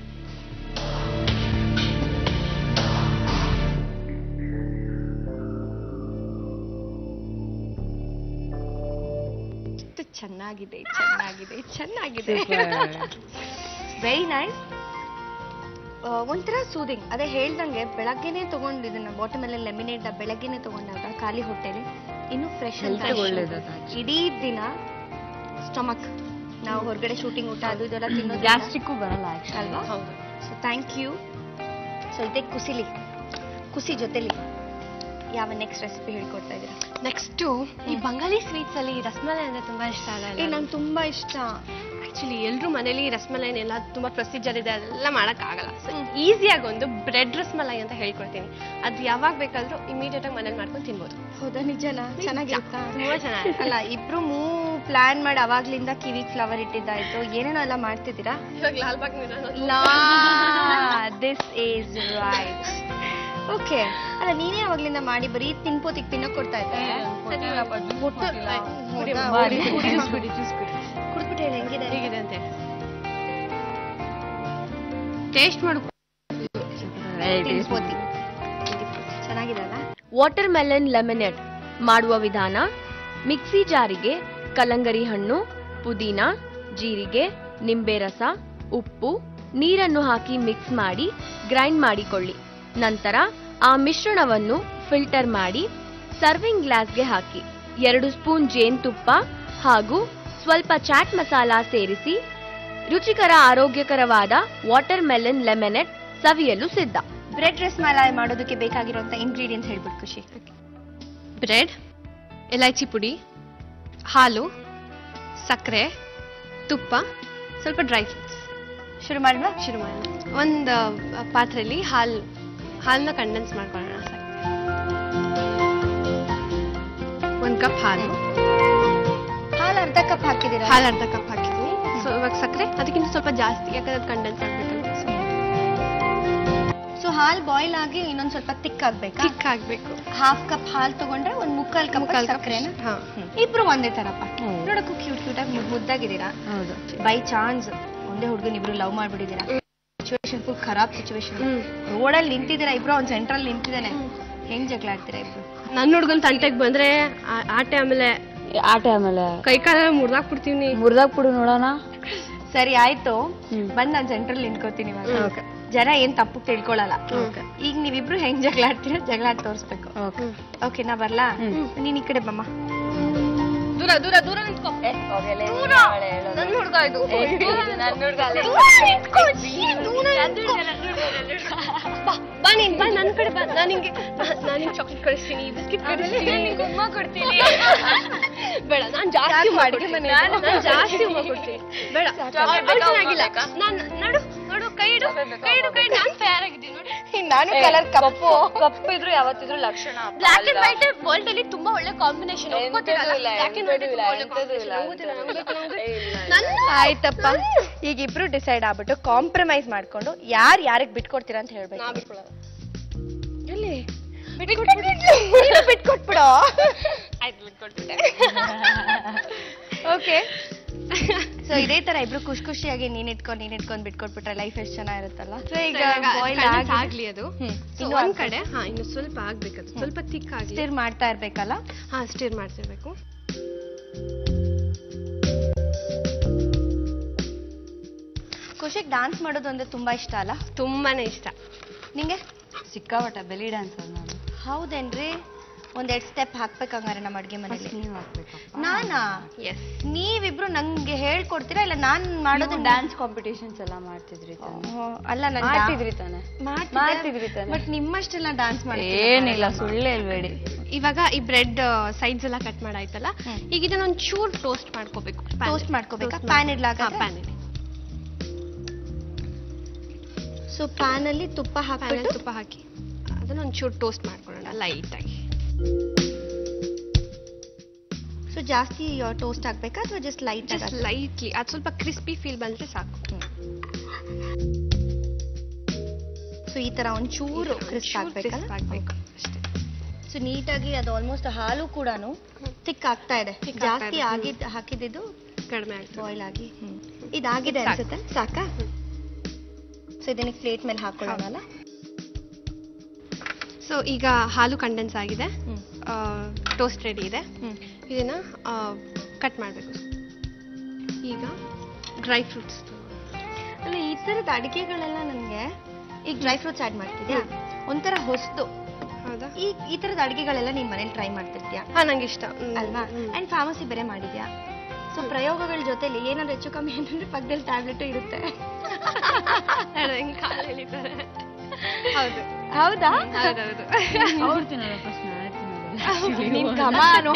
ಎಷ್ಟು ಚೆನ್ನಾಗಿದೆ ಚೆನ್ನಾಗಿದೆ ಚೆನ್ನಾಗಿದೆ Super. ವೆರಿ ನೈಸ್ ಒಂಥರ ಸೂದಿಂಗ್ ಅದೇ ಹೇಳ್ದಂಗೆ ಬೆಳಗ್ಗೆನೆ ತಗೊಂಡು ಇದನ್ನ ಬಾಟಮ್ ಮೇಲೆ ಲೆಮಿನೇಟ್ ಬೆಳಗ್ಗೆನೆ ತಗೊಂಡಾಗ ಖಾಲಿ ಹೊಟ್ಟೆಲಿ ಇನ್ನು ಫ್ರೆಶ್ Health ಗೆ ಒಳ್ಳೇದು ಅದು actually. ಇಡೀ ದಿನ ಸ್ಟಮಕ್ ನಾವು ಹೊರಗಡೆ ಶೂಟಿಂಗ್ ಊಟ ಅದು ಇದೆಲ್ಲ ತಿನ್ನೋದು ಗ್ಯಾಸ್ಟ್ರಿಕ್ಕು ಬರಲ್ಲ actually. ಅಲ್ವಾ ಹೌದು ಸೊ ಥ್ಯಾಂಕ್ ಯು ಸೊ ಇದೇ ಕುಸಿಲಿ ಕುಸಿ ಜೊತೆಲಿ ಯಾವ ನೆಕ್ಸ್ಟ್ ರೆಸಿಪಿ ಹೇಳ್ಕೊಡ್ತಾ ಇದ್ದೀರಾ ನೆಕ್ಸ್ಟು ಈ ಬಂಗಾಳಿ ಸ್ವೀಟ್ಸ್ ಅಲ್ಲಿ ರಸಮಲೈ ಅಂದ್ರೆ ತುಂಬಾ ಇಷ್ಟ ಏ ಆಗಲ್ಲ ನಂಗೆ ತುಂಬಾ ಇಷ್ಟ ಆಕ್ಚುಲಿ ಎಲ್ಲರೂ ಮನೇಲಿ ರಸಮಲೈ ಎಲ್ಲ ತುಂಬಾ ಪ್ರೊಸೀಜರ್ ಇದೆ ಅದೆಲ್ಲ ಮಾಡಕ್ ಆಗಲ್ಲ ಸೊ ಈಸಿಯಾಗಿ ಒಂದು ಬ್ರೆಡ್ ರಸಮಲೈ ಅಂತ ಹೇಳ್ಕೊಡ್ತೀನಿ ಅದು ಯಾವಾಗ ಬೇಕಾದ್ರೂ ಇಮಿಡಿಯೇಟ್ ಆಗಿ ಮನೇಲಿ ಮಾಡ್ಕೊಂಡು ತಿನ್ಬೋದು ಹೌದಾ ನಿಜನಾ ಚೆನ್ನಾಗಿರುತ್ತಾ ತುಂಬಾ ಚೆನ್ನಾಗಿ ಅಲ್ಲ ಇಬ್ರು ಮೂ ಪ್ಲಾನ್ ಮಾಡಿ ಅವಾಗ್ಲಿಂದ ಕಿವಿ ಫ್ಲವರ್ ಇಟ್ಟಿದ್ದಾಯ್ತು ಏನೇನೋ ಎಲ್ಲ ಮಾಡ್ತಿದ್ದೀರಾ ಇವಾಗ ಲಾಲ್ಬಾಗ್ ಮಿರಾನ್ ಲಾ ದಿಸ್ ಈಸ್ ರೈಟ್ ಓಕೆ ಅಲ್ಲ ನೀನೇ ಅವಾಗ್ಲಿಂದ ಮಾಡಿ ಬರೀ ತಿನ್ಪೋತಿಗ್ ತಿನ್ನಕ್ ಕೊಡ್ತಾ ಇದ್ದೆ ಕುಡ್ಬಿಟ್ಟು ಹೇಳಿ ಹೆಂಗಿದೆ ಹೇಗಿದೆ ಅಂತ ಟೇಸ್ಟ್ ಮಾಡು Very tasty. ತಿನ್ಪೋತಿ ಚೆನ್ನಾಗಿದೆ ಅಲ್ಲ ವಾಟರ್ ಮೆಲನ್ ಲೆಮನೆಡ್ ಮಾಡುವ ವಿಧಾನ ಮಿಕ್ಸಿ ಜಾರಿಗೆ ಕಲ್ಲಂಗರಿ ಹಣ್ಣು ಪುದೀನ ಜೀರಿಗೆ ನಿಂಬೆ ರಸ ಉಪ್ಪು ನೀರನ್ನು ಹಾಕಿ ಮಿಕ್ಸ್ ಮಾಡಿ ಗ್ರೈಂಡ್ ಮಾಡಿಕೊಳ್ಳಿ ನಂತರ ಆ ಮಿಶ್ರಣವನ್ನು ಫಿಲ್ಟರ್ ಮಾಡಿ ಸರ್ವಿಂಗ್ ಗ್ಲಾಸ್ಗೆ ಹಾಕಿ ಎರಡು ಸ್ಪೂನ್ ಜೇನುತುಪ್ಪ ಹಾಗೂ ಸ್ವಲ್ಪ ಚಾಟ್ ಮಸಾಲ ಸೇರಿಸಿ ರುಚಿಕರ ಆರೋಗ್ಯಕರವಾದ ವಾಟರ್ ಮೆಲನ್ ಲೆಮನೆಡ್ ಸವಿಯಲು ಸಿದ್ಧ ಬ್ರೆಡ್ ರಸ್ಮಲಾಯ್ ಮಾಡೋದಕ್ಕೆ ಬೇಕಾಗಿರುವಂತ ಇಂಗ್ರೀಡಿಯೆಂಟ್ಸ್ ಹೇಳ್ಬಿಟ್ಟು ಖುಷಿ ಬ್ರೆಡ್ ಎಲೈಚಿ ಪುಡಿ ಹಾಲು ಸಕ್ಕರೆ ತುಪ್ಪ ಸ್ವಲ್ಪ ಡ್ರೈ ಫ್ರೂಟ್ಸ್ ಶುರು ಮಾಡುವ ಶುರು ಮಾಡೋಣ ಒಂದು ಪಾತ್ರೆಯಲ್ಲಿ ಹಾಲು ಹಾಲನ್ನ ಕಂಡೆನ್ಸ್ ಮಾಡ್ಕೊಳ್ಳೋಣ ಸಾಕು ಒಂದು ಕಪ್ ಹಾಲು ಹಾಲು ಅರ್ಧ ಕಪ್ ಹಾಕಿದ್ದೀರಾ ಹಾಲು ಅರ್ಧ ಕಪ್ ಹಾಕಿದ್ದೀನಿ ಸೊ ಇವಾಗ ಸಕ್ಕರೆ ಅದಕ್ಕಿಂತ ಸ್ವಲ್ಪ ಜಾಸ್ತಿ ಯಾಕಂದ್ರೆ ಅದು ಕಂಡೆನ್ಸ್ ಆಗ್ಬೇಕಲ್ಲ ಸೊ ಹಾಲ್ ಬಾಯ್ಲ್ ಆಗಿ ಇನ್ನೊಂದ್ ಸ್ವಲ್ಪ ತಿಕ್ ಆಗ್ಬೇಕಾ ತಿಕ್ ಆಗ್ಬೇಕು ಹಾಫ್ ಕಪ್ ಹಾಲ್ ತಗೊಂಡ್ರೆ ಒಂದ್ ಮುಕ್ಕಾಲ್ ಕಪ್ ಮುಕ್ಕಾಲ್ ಕಪ್ ಸಕ್ಕರೆನ ಹಾ ಇಬ್ರು ಒಂದೇ ತರಪ್ಪ ಹೌದು. ನೋಡಕ್ಕೂ ಕ್ಯೂಟ್ ಕ್ಯೂಟ್ ಆಗಿ ಮುದ್ದಾಗಿದ್ದೀರಾ ಹೌದು ಬೈ ಚಾನ್ಸ್ ಒಂದೇ ಹುಡುಗನ ಇಬ್ರು ಲವ್ ಮಾಡ್ಬಿಟ್ಟಿದ್ದೀರಾ ಸಿಚುವೇಶನ್ ಫುಲ್ ಖರಾಬ್ ಸಿಚುವೇಶನ್ ಹ್ಮ್. ರೋಡಲ್ಲಿ ನಿಂತಿದ್ದೀರಾ ಇಬ್ರು ಅವ್ನ್ ಸೆಂಟ್ರಲ್ ನಿಂತಿದ್ದಾನೆ ಹೆಂಗ್ ಜಗಳ ಆಡ್ತೀರಾ ಇಬ್ರು ನನ್ನ ಹುಡ್ಗನ್ ತಂಟೆಗೆ ಬಂದ್ರೆ ಆ- ಆಟೆ ಆಮೇಲೆ ಆಟ ಆಮೇಲೆ ಕೈ ಕಾಲ ಮುರ್ದಾಕ್ಬಿಡ್ತೀನಿ ಮುರ್ದಾಕ್ ಬಿಡು ನೋಡೋಣ ಸರಿ ಆಯ್ತು ಹ್ಮ್. ಬಂದ್ ನಾನ್ ಸೆಂಟ್ರಲ್ ನಿಂತ್ಕೋತೀನಿ ಇವಾಗ Okay. ಜನ ಏನ್ ತಪ್ಪು ತಿಳ್ಕೊಳಲ್ಲ Okay. ಈಗ ನೀವಿಬ್ರು ಹೆಂಗ್ ಜಗಳ ಆಡ್ತೀರಾ ಜಗಳ ಆಡ್ ತೋರಿಸ್ಬೇಕು ಓಕೆ ನಾ ಬರ್ಲಾ ಹ್ಮ್. ನೀನ್ ಈ ಕಡೆ ಬಮ್ಮ ದೂರ ದೂರ ದೂರ ನಿಂತ್ಕೋ ನನ್ನ ಹುಡ್ಗ ಇದು ಬಾ, ಬಾ ನೀನ್ ಬಾ ನನ್ ಕಡೆ ಬಾ ನಾನು ನಿಂಗೆ ನಾನು ನಿಂಗೆ ಚಾಕ್ಲೇಟ್ ಕಳಿಸ್ತೀನಿ ಬಿಸ್ಕಿಟ್ ಕಳಿಸ್ತೀನಿ ಉಮ್ಮ ಕೊಡ್ತೀನಿ ಬೇಡ ನಾನು ಜಾಸ್ತಿ ಮಾಡಿ ನಾನು ಜಾಸ್ತಿ ಉಮ್ಮ ಕೊಡ್ತೀನಿ ಬೇಡ ಅವ್ಳ್ ಚೆನ್ನಾಗಿಲ್ಲ ನಾನು ನಡು ನಡು ಕೈ ಇಡು ಕೈ ಇಡು ಕೈ ನಾನು ತಯಾರಾಗಿದ್ದೀನಿ ನೋಡಿ ನಾನು ಕಲರ್ ಕಪ್ಪು ಕಪ್ಪು ಇದ್ರು ಯಾವತ್ತಿದ್ರು ಲಕ್ಷಣ ಬ್ಲಾಕ್ ಅಂಡ್ ವೈಟ್ ವರ್ಲ್ಡ್ ಅಲ್ಲಿ ತುಂಬಾ ಒಳ್ಳೆ ಕಾಂಬಿನೇಷನ್ ಬ್ಲಾಕ್ ಅಂಡ್ ವೈಟ್ ಆಯ್ತಪ್ಪ ಈಗ ಇಬ್ರು ಡಿಸೈಡ್ ಆಗ್ಬಿಟ್ಟು ಕಾಂಪ್ರಮೈಸ್ ಮಾಡ್ಕೊಂಡು ಯಾರ್ ಯಾರಿಗ್ ಬಿಟ್ಕೊಡ್ತೀರಾ ಅಂತ ಹೇಳ್ಬೇಕು ನಾ ಬಿಟ್ಕೊಳಲ್ಲ ಎಲ್ಲಿ ಬಿಟ್ಕೊಟ್ಬಿಡು ಬಿಟ್ಕೊಟ್ಬಿಡು ಆಯ್ತು ಬಿಟ್ಕೊಟ್ಬಿಟ್ಟೆ ಓಕೆ ಸೊ ಇದೇ ತರ ಇಬ್ರು ಖುಷಿ ಖುಷಿಯಾಗಿ ನೀನ್ ಇಟ್ಕೊಂಡ್ ನೀನ್ ಇಟ್ಕೊಂಡ್ ಬಿಟ್ಕೊಟ್ಬಿಟ್ರೆ ಲೈಫ್ ಎಷ್ಟು ಚೆನ್ನಾಗಿರುತ್ತಲ್ಲ ಸೊ ಈಗ ಬಾಯ್ಲ್ ಆಗಿ ಆಗ್ಲಿ ಅದು ಹ್ಮ್. So, ಇನ್ನು ಒಂದ್ ಕಡೆ ಹಾ ಇನ್ನು ಸ್ವಲ್ಪ ಆಗ್ಬೇಕದು ಸ್ವಲ್ಪ ತಿಕ್ ಆಗ್ಲಿ ಸ್ಟಿರ್ ಮಾಡ್ತಾ ಇರ್ಬೇಕಲ್ಲ ಹಾ ಸ್ಟಿರ್ ಮಾಡ್ತಿರ್ಬೇಕು ಖುಷಿಗ್ ಡಾನ್ಸ್ ಮಾಡೋದು ಅಂದ್ರೆ ತುಂಬಾ ಇಷ್ಟ ಅಲ್ಲ ತುಂಬಾನೇ ಇಷ್ಟ ನಿಂಗೆ ಸಿಕ್ಕಾಪಟ್ಟ ಬೆಲಿ ಡ್ಯಾನ್ಸ್ ನಾನು ಹೌದೇನ್ರಿ ಒಂದೆರಡು ಸ್ಟೆಪ್ ಹಾಕ್ಬೇಕಂಗಾರೆ ನಮ್ಮ ಅಡ್ಗೆ ಮನೇಲಿ ನೀವ್ ಹಾಕ್ಬೇಕಪ್ಪ ನಾನಾ ಎಸ್ ನೀವಿಬ್ರು ನಂಗೆ ಹೇಳ್ಕೊಡ್ತೀರಾ ಇಲ್ಲ ನಾನ್ ಮಾಡೋದು ಡ್ಯಾನ್ಸ್ ಕಾಂಪಿಟೇಷನ್ಸ್ ಎಲ್ಲ ಮಾಡ್ತಿದ್ರಿ ತಾನೆ ಓ, ಅಲ್ಲ ನಾನು ಮಾಡ್ತಿದ್ರಿ ತಾನೆ ಮಾಡ್ತಿದ್ರಿ ತಾನೆ ಬಟ್ ನಿಮ್ಮಷ್ಟೆಲ್ಲ ಡಾನ್ಸ್ ಮಾಡಿ ಏನಿಲ್ಲ ಸುಳ್ಳು ಹೇಳ್ಬೇಡಿ ಇವಾಗ ಈ ಬ್ರೆಡ್ ಸೈಡ್ಸ್ ಎಲ್ಲ ಕಟ್ ಮಾಡಾಯ್ತಲ್ಲ ಹ್ಮ್. ಈಗ ಇದನ್ನ ಒಂದ್ ಚೂರ್ ಟೋಸ್ಟ್ ಮಾಡ್ಕೋಬೇಕು Toast ಮಾಡ್ಕೋಬೇಕಾ? Pan ಇಡ್ಲಾಗ? ಪ್ಯಾನ್ ಇಲ್ಲಿ ಸೊ ಪ್ಯಾನ್ ಅಲ್ಲಿ ತುಪ್ಪ ಪ್ಯಾನ್ ಹಾಕ್ಬಿಟ್ಟು ತುಪ್ಪ ಹಾಕಿ ಅದನ್ನ ಒಂದ್ ಚೂರ್ ಟೋಸ್ಟ್ ಮಾಡ್ಕೊಳ್ಳೋಣ ಲೈಟ್ ಆಗಿ ಸೊ ಜಾಸ್ತಿ ಟೋಸ್ಟ್ ಹಾಕ್ಬೇಕಾ ಅಥವಾ ಜಸ್ಟ್ ಲೈಟ್ ಜಸ್ಟ್ ಲೈಟ್ಲಿ ಅದು ಸ್ವಲ್ಪ ಕ್ರಿಸ್ಪಿ ಫೀಲ್ ಬಂದ್ರೆ ಸಾಕು ಸೊ ಈ ತರ ಒಂಚೂರು ಕ್ರಿಸ್ಪ್ ಚೂರ್ ಆಗ್ಬೇಕಲ್ಲ crisp ಆಗ್ಬೇಕು ಅಷ್ಟೇ ಸೊ ನೀಟಾಗಿ ಅದು ಆಲ್ಮೋಸ್ಟ್ ಹಾಲು ಕೂಡ ತಿಕ್ ಆಗ್ತಾ ಇದೆ Thick ಆಗ್ತಾ ಜಾಸ್ತಿ ಇದೆ. ಆಗಿದ್ ಹಾಕಿದ್ದು ಕಡಿಮೆ ಆಗ್ತದೆ ಬಾಯ್ಲ್ ಆಗಿ ಇದಾಗಿದೆ ಸಾಕು. ಅನ್ಸುತ್ತೆ ಸಾಕಾ ಸೊ ಇದನ್ನ ಪ್ಲೇಟ್ ಮೇಲೆ ಹಾಕೊಳ್ಳೋಣಲ್ಲ ಸೊ ಈಗ ಹಾಲು ಕಂಡೆನ್ಸ್ ಆಗಿದೆ ಹ್ಮ್ ಟೋಸ್ಟ್ ರೆಡಿ ಇದೆ ಹ್ಮ್ ಇದನ್ನ ಕಟ್ ಮಾಡಬೇಕು ಈಗ ಡ್ರೈ ಫ್ರೂಟ್ಸ್ ಅಲ್ಲ ಈ ತರದ ಅಡಿಗೆಗಳೆಲ್ಲ ನನಗೆ ಈಗ ಡ್ರೈ ಫ್ರೂಟ್ಸ್ ಆಡ್ ಮಾಡ್ತಿದ್ಯಾ ಒಂಥರ ಹೊಸ್ತು ಹೌದಾ ಈ ಈ ತರದ ಅಡಿಗೆಗಳೆಲ್ಲ ನೀನ್ ಮನೇಲಿ ಟ್ರೈ ಮಾಡ್ತಿರ್ತೀಯ ಹಾ ನಂಗೆ ಇಷ್ಟ ಹ್ಮ್. ಅಲ್ವಾ ಹ್ಮ್. ಅಂಡ್ ಫಾರ್ಮಸಿ ಬೇರೆ ಮಾಡಿದ್ಯಾ ಸೊ ಪ್ರಯೋಗಗಳ ಜೊತೆಲಿ ಏನಾದ್ರು ಹೆಚ್ಚು ಕಮ್ಮಿ ಏನಂದ್ರೆ ಪಕ್ಕದಲ್ಲಿ ಟ್ಯಾಬ್ಲೆಟ್ ಇರುತ್ತೆ ಅಲ್ಲ, ಹಿಂಗ್ ಕಾಲ್ ಎಳಿತಾರೆ. ಹೌದು ಹೌದಾ ಹೌದೌದು ಅವ್ರು ತಿನ್ನಲ್ಲ ಫಸ್ಟ್ ನಾನೇ ತಿನ್ನೋದು ನಿನ್ ಗಮನ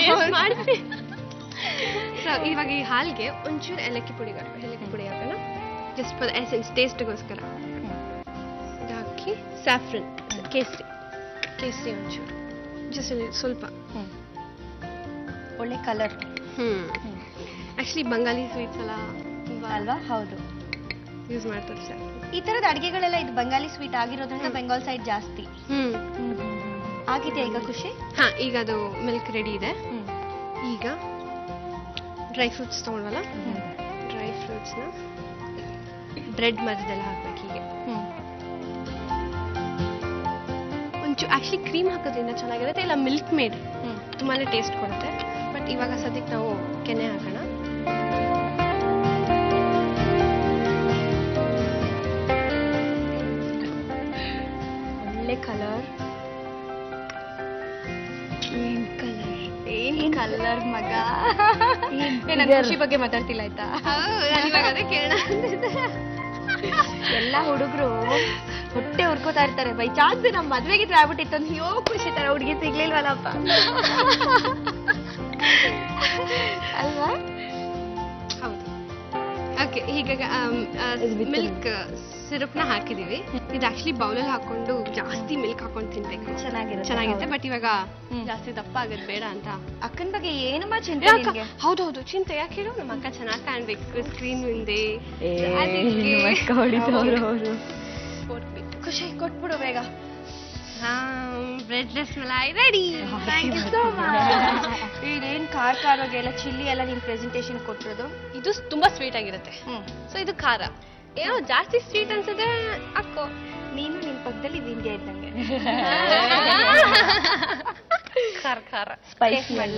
ಸೊ ಇವಾಗ ಈ ಹಾಲ್ಗೆ ಒಂಚೂರು ಏಲಕ್ಕಿ ಪುಡಿ ಹಾಕ್- ಏಲಕ್ಕಿ ಪುಡಿ ಹಾಕೋಣ ಜಸ್ಟ್ ಫಾರ್ ಎಸೆನ್ಸ್ ಟೇಸ್ಟ್ಗೋಸ್ಕರ ಇದು ಹಾಕಿ ಸ್ಯಾಫ್ರನ್ ಕೇಸರಿ ಕೇಸರಿ ಒಂಚೂರು ಜಸ್ಟ್ ಸ್ವಲ್ಪ ಹ್ಮ್. ಒಳ್ಳೆ colour hmm actually Bengali sweets ಎಲ್ಲ ತುಂಬಾ ಅಲ್ವಾ ಹೌದು ಯೂಸ್ ಮಾಡ್ತಾರೆ ಸರ್ ಈ ತರದ ಅಡಿಗೆಗಳೆಲ್ಲ ಇದು ಬಂಗಾಲಿ ಸ್ವೀಟ್ ಆಗಿರೋದ್ರಿಂದ ಬೆಂಗಾಲ್ ಸೈಡ್ ಜಾಸ್ತಿ ಹ್ಮ್ ಆಗಿದೆಯಾ ಈಗ ಖುಷಿ ಹಾ ಈಗ ಅದು ಮಿಲ್ಕ್ ರೆಡಿ ಇದೆ ಹ್ಮ್ ಈಗ ಡ್ರೈ ಫ್ರೂಟ್ಸ್ ತೊಗೊಂಡ್ವಲ್ಲ ಡ್ರೈ ಫ್ರೂಟ್ಸ್ನ ಬ್ರೆಡ್ ಮಧ್ಯದಲ್ಲಿ ಹಾಕ್ಬೇಕು ಹೀಗೆ ಹ್ಮ್ ಒಂಚೂರು ಆಕ್ಚುಲಿ ಕ್ರೀಮ್ ಹಾಕೋದ್ರಿಂದ ಚೆನ್ನಾಗಿರುತ್ತೆ ಇಲ್ಲ ಮಿಲ್ಕ್ ಮೇಡ್ ಹ್ಮ್ ತುಂಬಾನೇ ಟೇಸ್ಟ್ ಕೊಡುತ್ತೆ ಬಟ್ ಇವಾಗ ಸದ್ಯಕ್ಕೆ ನಾವು ಕೆನೆ ಹಾಕೋಣ ಒಳ್ಳೆ ಕಲರ್ ಏನ್ ಕಲರ್ ಏನ್ ಕಲರ್ ಮಗ ಏ, ನಾನ್ ಖುಷಿ ಬಗ್ಗೆ ಮಾತಾಡ್ತಿಲ್ಲ ಆಯ್ತಾ ನಾನು ಇವಾಗ ಅದೇ ಕೇಳೋಣ ಎಲ್ಲ ಹುಡುಗರು ಹೊಟ್ಟೆ ಹುರ್ಕೋತಾ ಇರ್ತಾರೆ ಬೈ ಚಾನ್ಸ್ ನಮ್ ಮದ್ವೆಗೆ ಇದ್ರೆ ಆಗ್ಬಿಟ್ಟಿತ್ತು ಅಂತ ಅಯ್ಯೋ ಖುಷಿ ತರ ಹುಡುಗಿ ಸಿಗ್ಲಿಲ್ವಲ್ಲಪ್ಪ ಅಲ್ವಾ ಹೌದು ಓಕೆ ಈಗ ಮಿಲ್ಕ್ ಸಿರಪ್ನ ಹಾಕಿದೀವಿ ಇದು ಆಕ್ಚುಲಿ ಬೌಲಲ್ಲಿ ಹಾಕೊಂಡು ಜಾಸ್ತಿ ಮಿಲ್ಕ್ ಹಾಕೊಂಡು ತಿನ್ಬೇಕು ಚೆನ್ನಾಗಿರುತ್ತೆ ಚೆನ್ನಾಗಿರುತ್ತೆ ಬಟ್ ಇವಾಗ ಹ್ಮ್. ಜಾಸ್ತಿ ದಪ್ಪ ಆಗೋದು ಬೇಡ ಅಂತ ಅಕ್ಕನ ಬಗ್ಗೆ ಏನಮ್ಮ ಚಿಂತೆ ಯಾಕ? ನಿನ್ಗೆ? ಹೌದೌದು ಚಿಂತೆ ಯಾಕೆ ಹೇಳು ನಮ್ಮ ಅಕ್ಕ ಚೆನ್ನಾಗಿ ಕಾಣ್ಬೇಕು ಸ್ಕ್ರೀನ್ ಮುಂದೆ ಏ, ಅದಕ್ಕೆ ನಿಮ್ಮ ಅಕ್ಕ ಹೊಡಿತವ್ರು ಅವ್ರು. ಕೊಡ್ಬೇಕು. ಖುಷಿ ಕೊಟ್ಬಿಡು ಬೇಗ ಹಾ ಬ್ರೆಡ್ ಲೆಸ್ ಮಲೈ ready thank you so much ಇದೇನ್ ಖಾರ ಖಾರವಾಗಿ ಎಲ್ಲ ಚಿಲ್ಲಿ ಎಲ್ಲ ನೀನ್ ಪ್ರೆಸೆಂಟೇಶನ್ ಕೊಟ್ಟಿರೋದು ಇದು ತುಂಬಾ ಸ್ವೀಟ್ ಆಗಿರುತ್ತೆ ಹ್ಮ್ ಸೊ ಇದು ಖಾರ ಏನೋ ಜಾಸ್ತಿ ಸ್ವೀಟ್ ಅನ್ಸಿದ್ರೆ ಅಕ್ಕೋ ನೀನು ನಿನ್ ಪಕ್ಕದಲ್ಲಿ ವಿಂಧ್ಯ ಇದ್ದಂಗೆ ಖಾರ ಖಾರ ಸ್ಪೈಸಿ ಅಲ್ಲ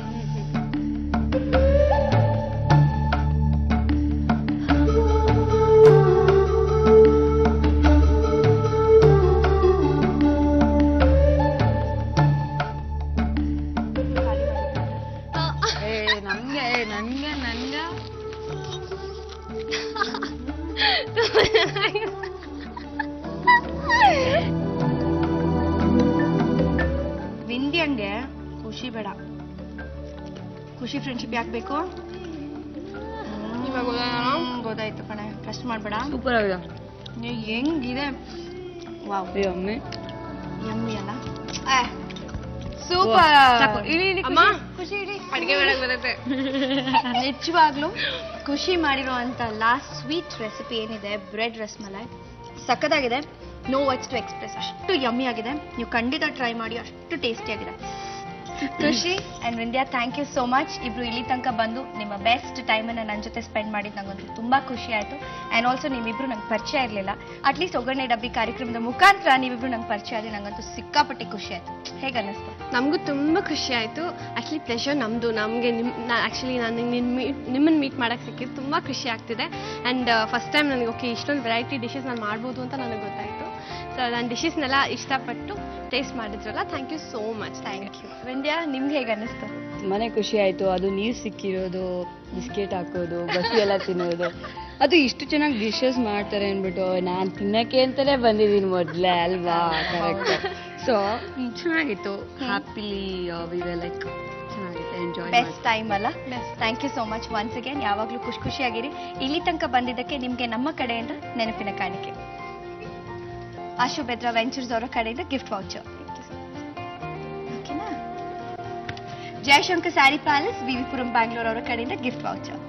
ಏ ನಮ್ಗೆ ಏ, ನನ್ಗೆ ನನ್ಗೆ ವಿಂಧ್ಯಂಗೆ ಖುಷಿ ಬೇಡ ಖುಷಿ ಫ್ರೆಂಡ್ಶಿಪ್ ಯಾಕೆ ಬೇಕು ಇವಾಗ ಹ್ಮ್, ಗೊತ್ತಾಯ್ತು ಕಣೆ ಕಷ್ಟ ಮಾಡ್ಬೇಡ ಸೂಪರ್ ಆಗಿದೆ ನೀ ಹೆಂಗಿದೆ ವಾವ್ ಏ ಒಮ್ಮೆ ಯಮ್ಮಿ ಅಲ್ಲ ಸೂಪರ್ ಸಾಕು. ಇಳಿ, ಇಳಿ, ಅಮ್ಮ ಖುಷಿ ಇಡಿ ಅಡಿಗೆ ಮಾಡಕ್ ಬರುತ್ತೆ ನಿಜವಾಗ್ಲೂ ಖುಷಿ ಮಾಡಿರೋ ಅಂತ ಲಾಸ್ಟ್ ಸ್ವೀಟ್ ರೆಸಿಪಿ ಏನಿದೆ ಬ್ರೆಡ್ ರಸ್ಮಲೈ ಸಕ್ಕದಾಗಿದೆ ನೋ ವರ್ಡ್ಸ್ ಟು ಎಕ್ಸ್ಪ್ರೆಸ್ ಅಷ್ಟು ಯಮ್ಮಿ ಆಗಿದೆ ನೀವು ಖಂಡಿತ ಟ್ರೈ ಮಾಡಿ ಅಷ್ಟು ಟೇಸ್ಟಿ ಆಗಿದೆ ಖುಷಿ and Vindhya thank you so much ಇಬ್ರು ಇಲ್ಲಿ ತನಕ ಬಂದು ನಿಮ್ಮ ಬೆಸ್ಟ್ ಟೈಮನ್ನು ನನ್ನ ಜೊತೆ ಸ್ಪೆಂಡ್ ಮಾಡಿದ್ದು ನಂಗೊಂದು ತುಂಬಾ ಖುಷಿ ಆಯಿತು ಆ್ಯಂಡ್ ಆಲ್ಸೋ ನೀವಿಬ್ರು ನಂಗೆ ಪರಿಚಯ ಇರಲಿಲ್ಲ ಅಟ್ಲೀಸ್ಟ್ ಒಗ್ಗರಣೆ ಡಬ್ಬಿ ಕಾರ್ಯಕ್ರಮದ ಮುಖಾಂತರ ನೀವಿಬ್ರು ನಂಗೆ ಪರಿಚಯ ಆಗಿ ನಂಗಂತೂ ಸಿಕ್ಕಾಪಟ್ಟೆ ಖುಷಿ ಆಯಿತು ಹೇಗೆ ಅನ್ನಿಸ್ತು ನಮಗೂ ತುಂಬ ಖುಷಿ ಆಯಿತು ಆ್ಯಕ್ಚುಲಿ ಪ್ಲೆಷರ್ ನಮ್ಮದು ನಮಗೆ ನಿಮ್ಮ ಆ್ಯಕ್ಚುಲಿ ನಾನು ನಿನ್ನ ಮೀಟ್ ನಿಮ್ಮನ್ನು ಮೀಟ್ ಮಾಡೋಕ್ಕೆ ಸಿಕ್ಕಿದ್ದು ತುಂಬ ಖುಷಿ ಆಗ್ತಿದೆ ಆ್ಯಂಡ್ ಫಸ್ಟ್ ಟೈಮ್ ನನಗೆ ಓಕೆ ಇಷ್ಟೊಂದು ವೆರೈಟಿ ಡಿಶಸ್ ನಾನು ಮಾಡ್ಬೋದು ಅಂತ ನನಗೆ ಗೊತ್ತಾಯಿತು ಸೊ ನಾನು ಡಿಶಸ್ನೆಲ್ಲ ಇಷ್ಟಪಟ್ಟು ಟೇಸ್ಟ್ ಮಾಡಿದ್ರಲ್ಲ thank you so much thank you Vindhya ನಿಮ್ಗೆ ಹೇಗೆ ಅನ್ನಿಸ್ತು ತುಂಬಾನೇ ಖುಷಿ ಆಯ್ತು ಅದು ನೀರ್ ಸಿಕ್ಕಿರೋದು ಬಿಸ್ಕೆಟ್ ಹಾಕೋದು ಬಸ್ಸಿ ಎಲ್ಲ ತಿನ್ನೋದು ಅದು ಇಷ್ಟು ಚೆನ್ನಾಗಿ ಡಿಶಸ್ ಮಾಡ್ತಾರೆ ಅಂದ್ಬಿಟ್ಟು ನಾನ್ ತಿನ್ನಕ್ಕೆ ಅಂತಾನೆ ಬಂದಿದ್ದೀನಿ ಮೊದ್ಲೇ ಅಲ್ವಾ ಕರೆಕ್ಟ್ ಸೊ ಚೆನ್ನಾಗಿತ್ತು ಹ್ಯಾಪಿಲಿ ವಿ ಲೈಕ್ ಚೆನ್ನಾಗಿತ್ತು ಎಂಜಾಯ್ ಬೆಸ್ಟ್ ಟೈಮ್ ಅಲ್ಲ thank you so much once again ಯಾವಾಗಲೂ ಖುಷಿ ಖುಷಿಯಾಗಿರಿ ಇಲ್ಲಿ ತನಕ ಬಂದಿದ್ದಕ್ಕೆ ನಿಮಗೆ ನಮ್ಮ ಕಡೆಯಿಂದ ನೆನಪಿನ ಕಾಣಿಕೆ ಆಶು ಬೆದ್ರಾ ವೆಂಚರ್ಸ್ ಅವರ ಕಡೆಯಿಂದ ಗಿಫ್ಟ್ ವೌಚರ್ ಓಕೆನಾ ಜಯಶಂಕರ್ ಸ್ಯಾರಿ ಪ್ಯಾಲೇಸ್ ವಿವಿಪುರಂ ಬ್ಯಾಂಗ್ಳೂರ್ ಅವರ ಕಡೆಯಿಂದ ಗಿಫ್ಟ್ ವೌಚರ್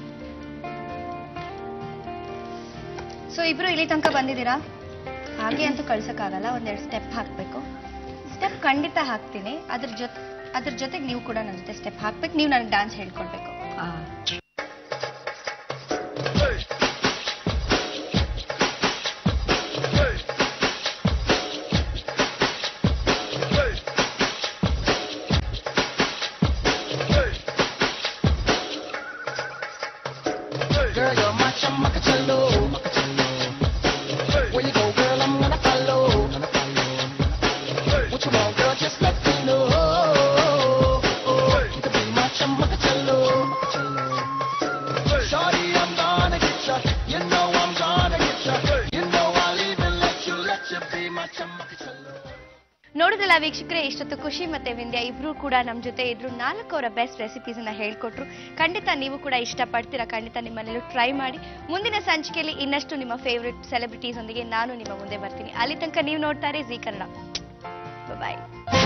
ಸೊ ಇಬ್ರು ಇಲ್ಲಿ ತನಕ ಬಂದಿದ್ದೀರಾ ಹಾಗೆ ಅಂತೂ ಕಳ್ಸಕ್ಕಾಗಲ್ಲ ಒಂದೆರಡು ಸ್ಟೆಪ್ ಹಾಕಬೇಕು ಸ್ಟೆಪ್ ಖಂಡಿತ ಹಾಕ್ತೀನಿ ಅದ್ರ ಜೊತೆ ಅದ್ರ ಜೊತೆಗೆ ನೀವು ಕೂಡ ನನ್ನ ಜೊತೆ ಸ್ಟೆಪ್ ಹಾಕ್ಬೇಕು ನೀವು ನನಗೆ ಡ್ಯಾನ್ಸ್ ಹೇಳ್ಕೊಡ್ಬೇಕು Girl, you're my chum, Macatello. Macatello. Where you go, girl, I'm gonna follow. Gonna follow. What you want, girl, just let me know. You can be my chum, Macatello. Macatello. Shorty, I'm gonna get ya. You know I'm gonna get ya. You know I'll even let you, let you be my chum, Macatello. ನೋಡಿದಲ್ಲ ವೀಕ್ಷಕರೇ ಇಷ್ಟೊತ್ತು ಖುಷಿ ಮತ್ತೆ ವಿಂದ್ಯಾ ಇಬ್ರು ಕೂಡ ನಮ್ಮ ಜೊತೆ ಇದ್ರು ನಾಲ್ಕು ಅವರ ಬೆಸ್ಟ್ ರೆಸಿಪೀಸ್ ಅನ್ನ ಹೇಳ್ಕೊಟ್ರು ಖಂಡಿತ ನೀವು ಕೂಡ ಇಷ್ಟಪಡ್ತೀರಾ ಖಂಡಿತ ನಿಮ್ಮನೆಲ್ಲೂ ಟ್ರೈ ಮಾಡಿ ಮುಂದಿನ ಸಂಚಿಕೆಯಲ್ಲಿ ಇನ್ನಷ್ಟು ನಿಮ್ಮ ಫೇವ್ರೆಟ್ ಸೆಲೆಬ್ರಿಟೀಸ್ ಒಂದಿಗೆ ನಾನು ನಿಮ್ಮ ಮುಂದೆ ಬರ್ತೀನಿ ಅಲ್ಲಿ ತನಕ ನೀವು ನೋಡ್ತಾರೆ ಜಿ ಕನ್ನಡ ಬಾಯ್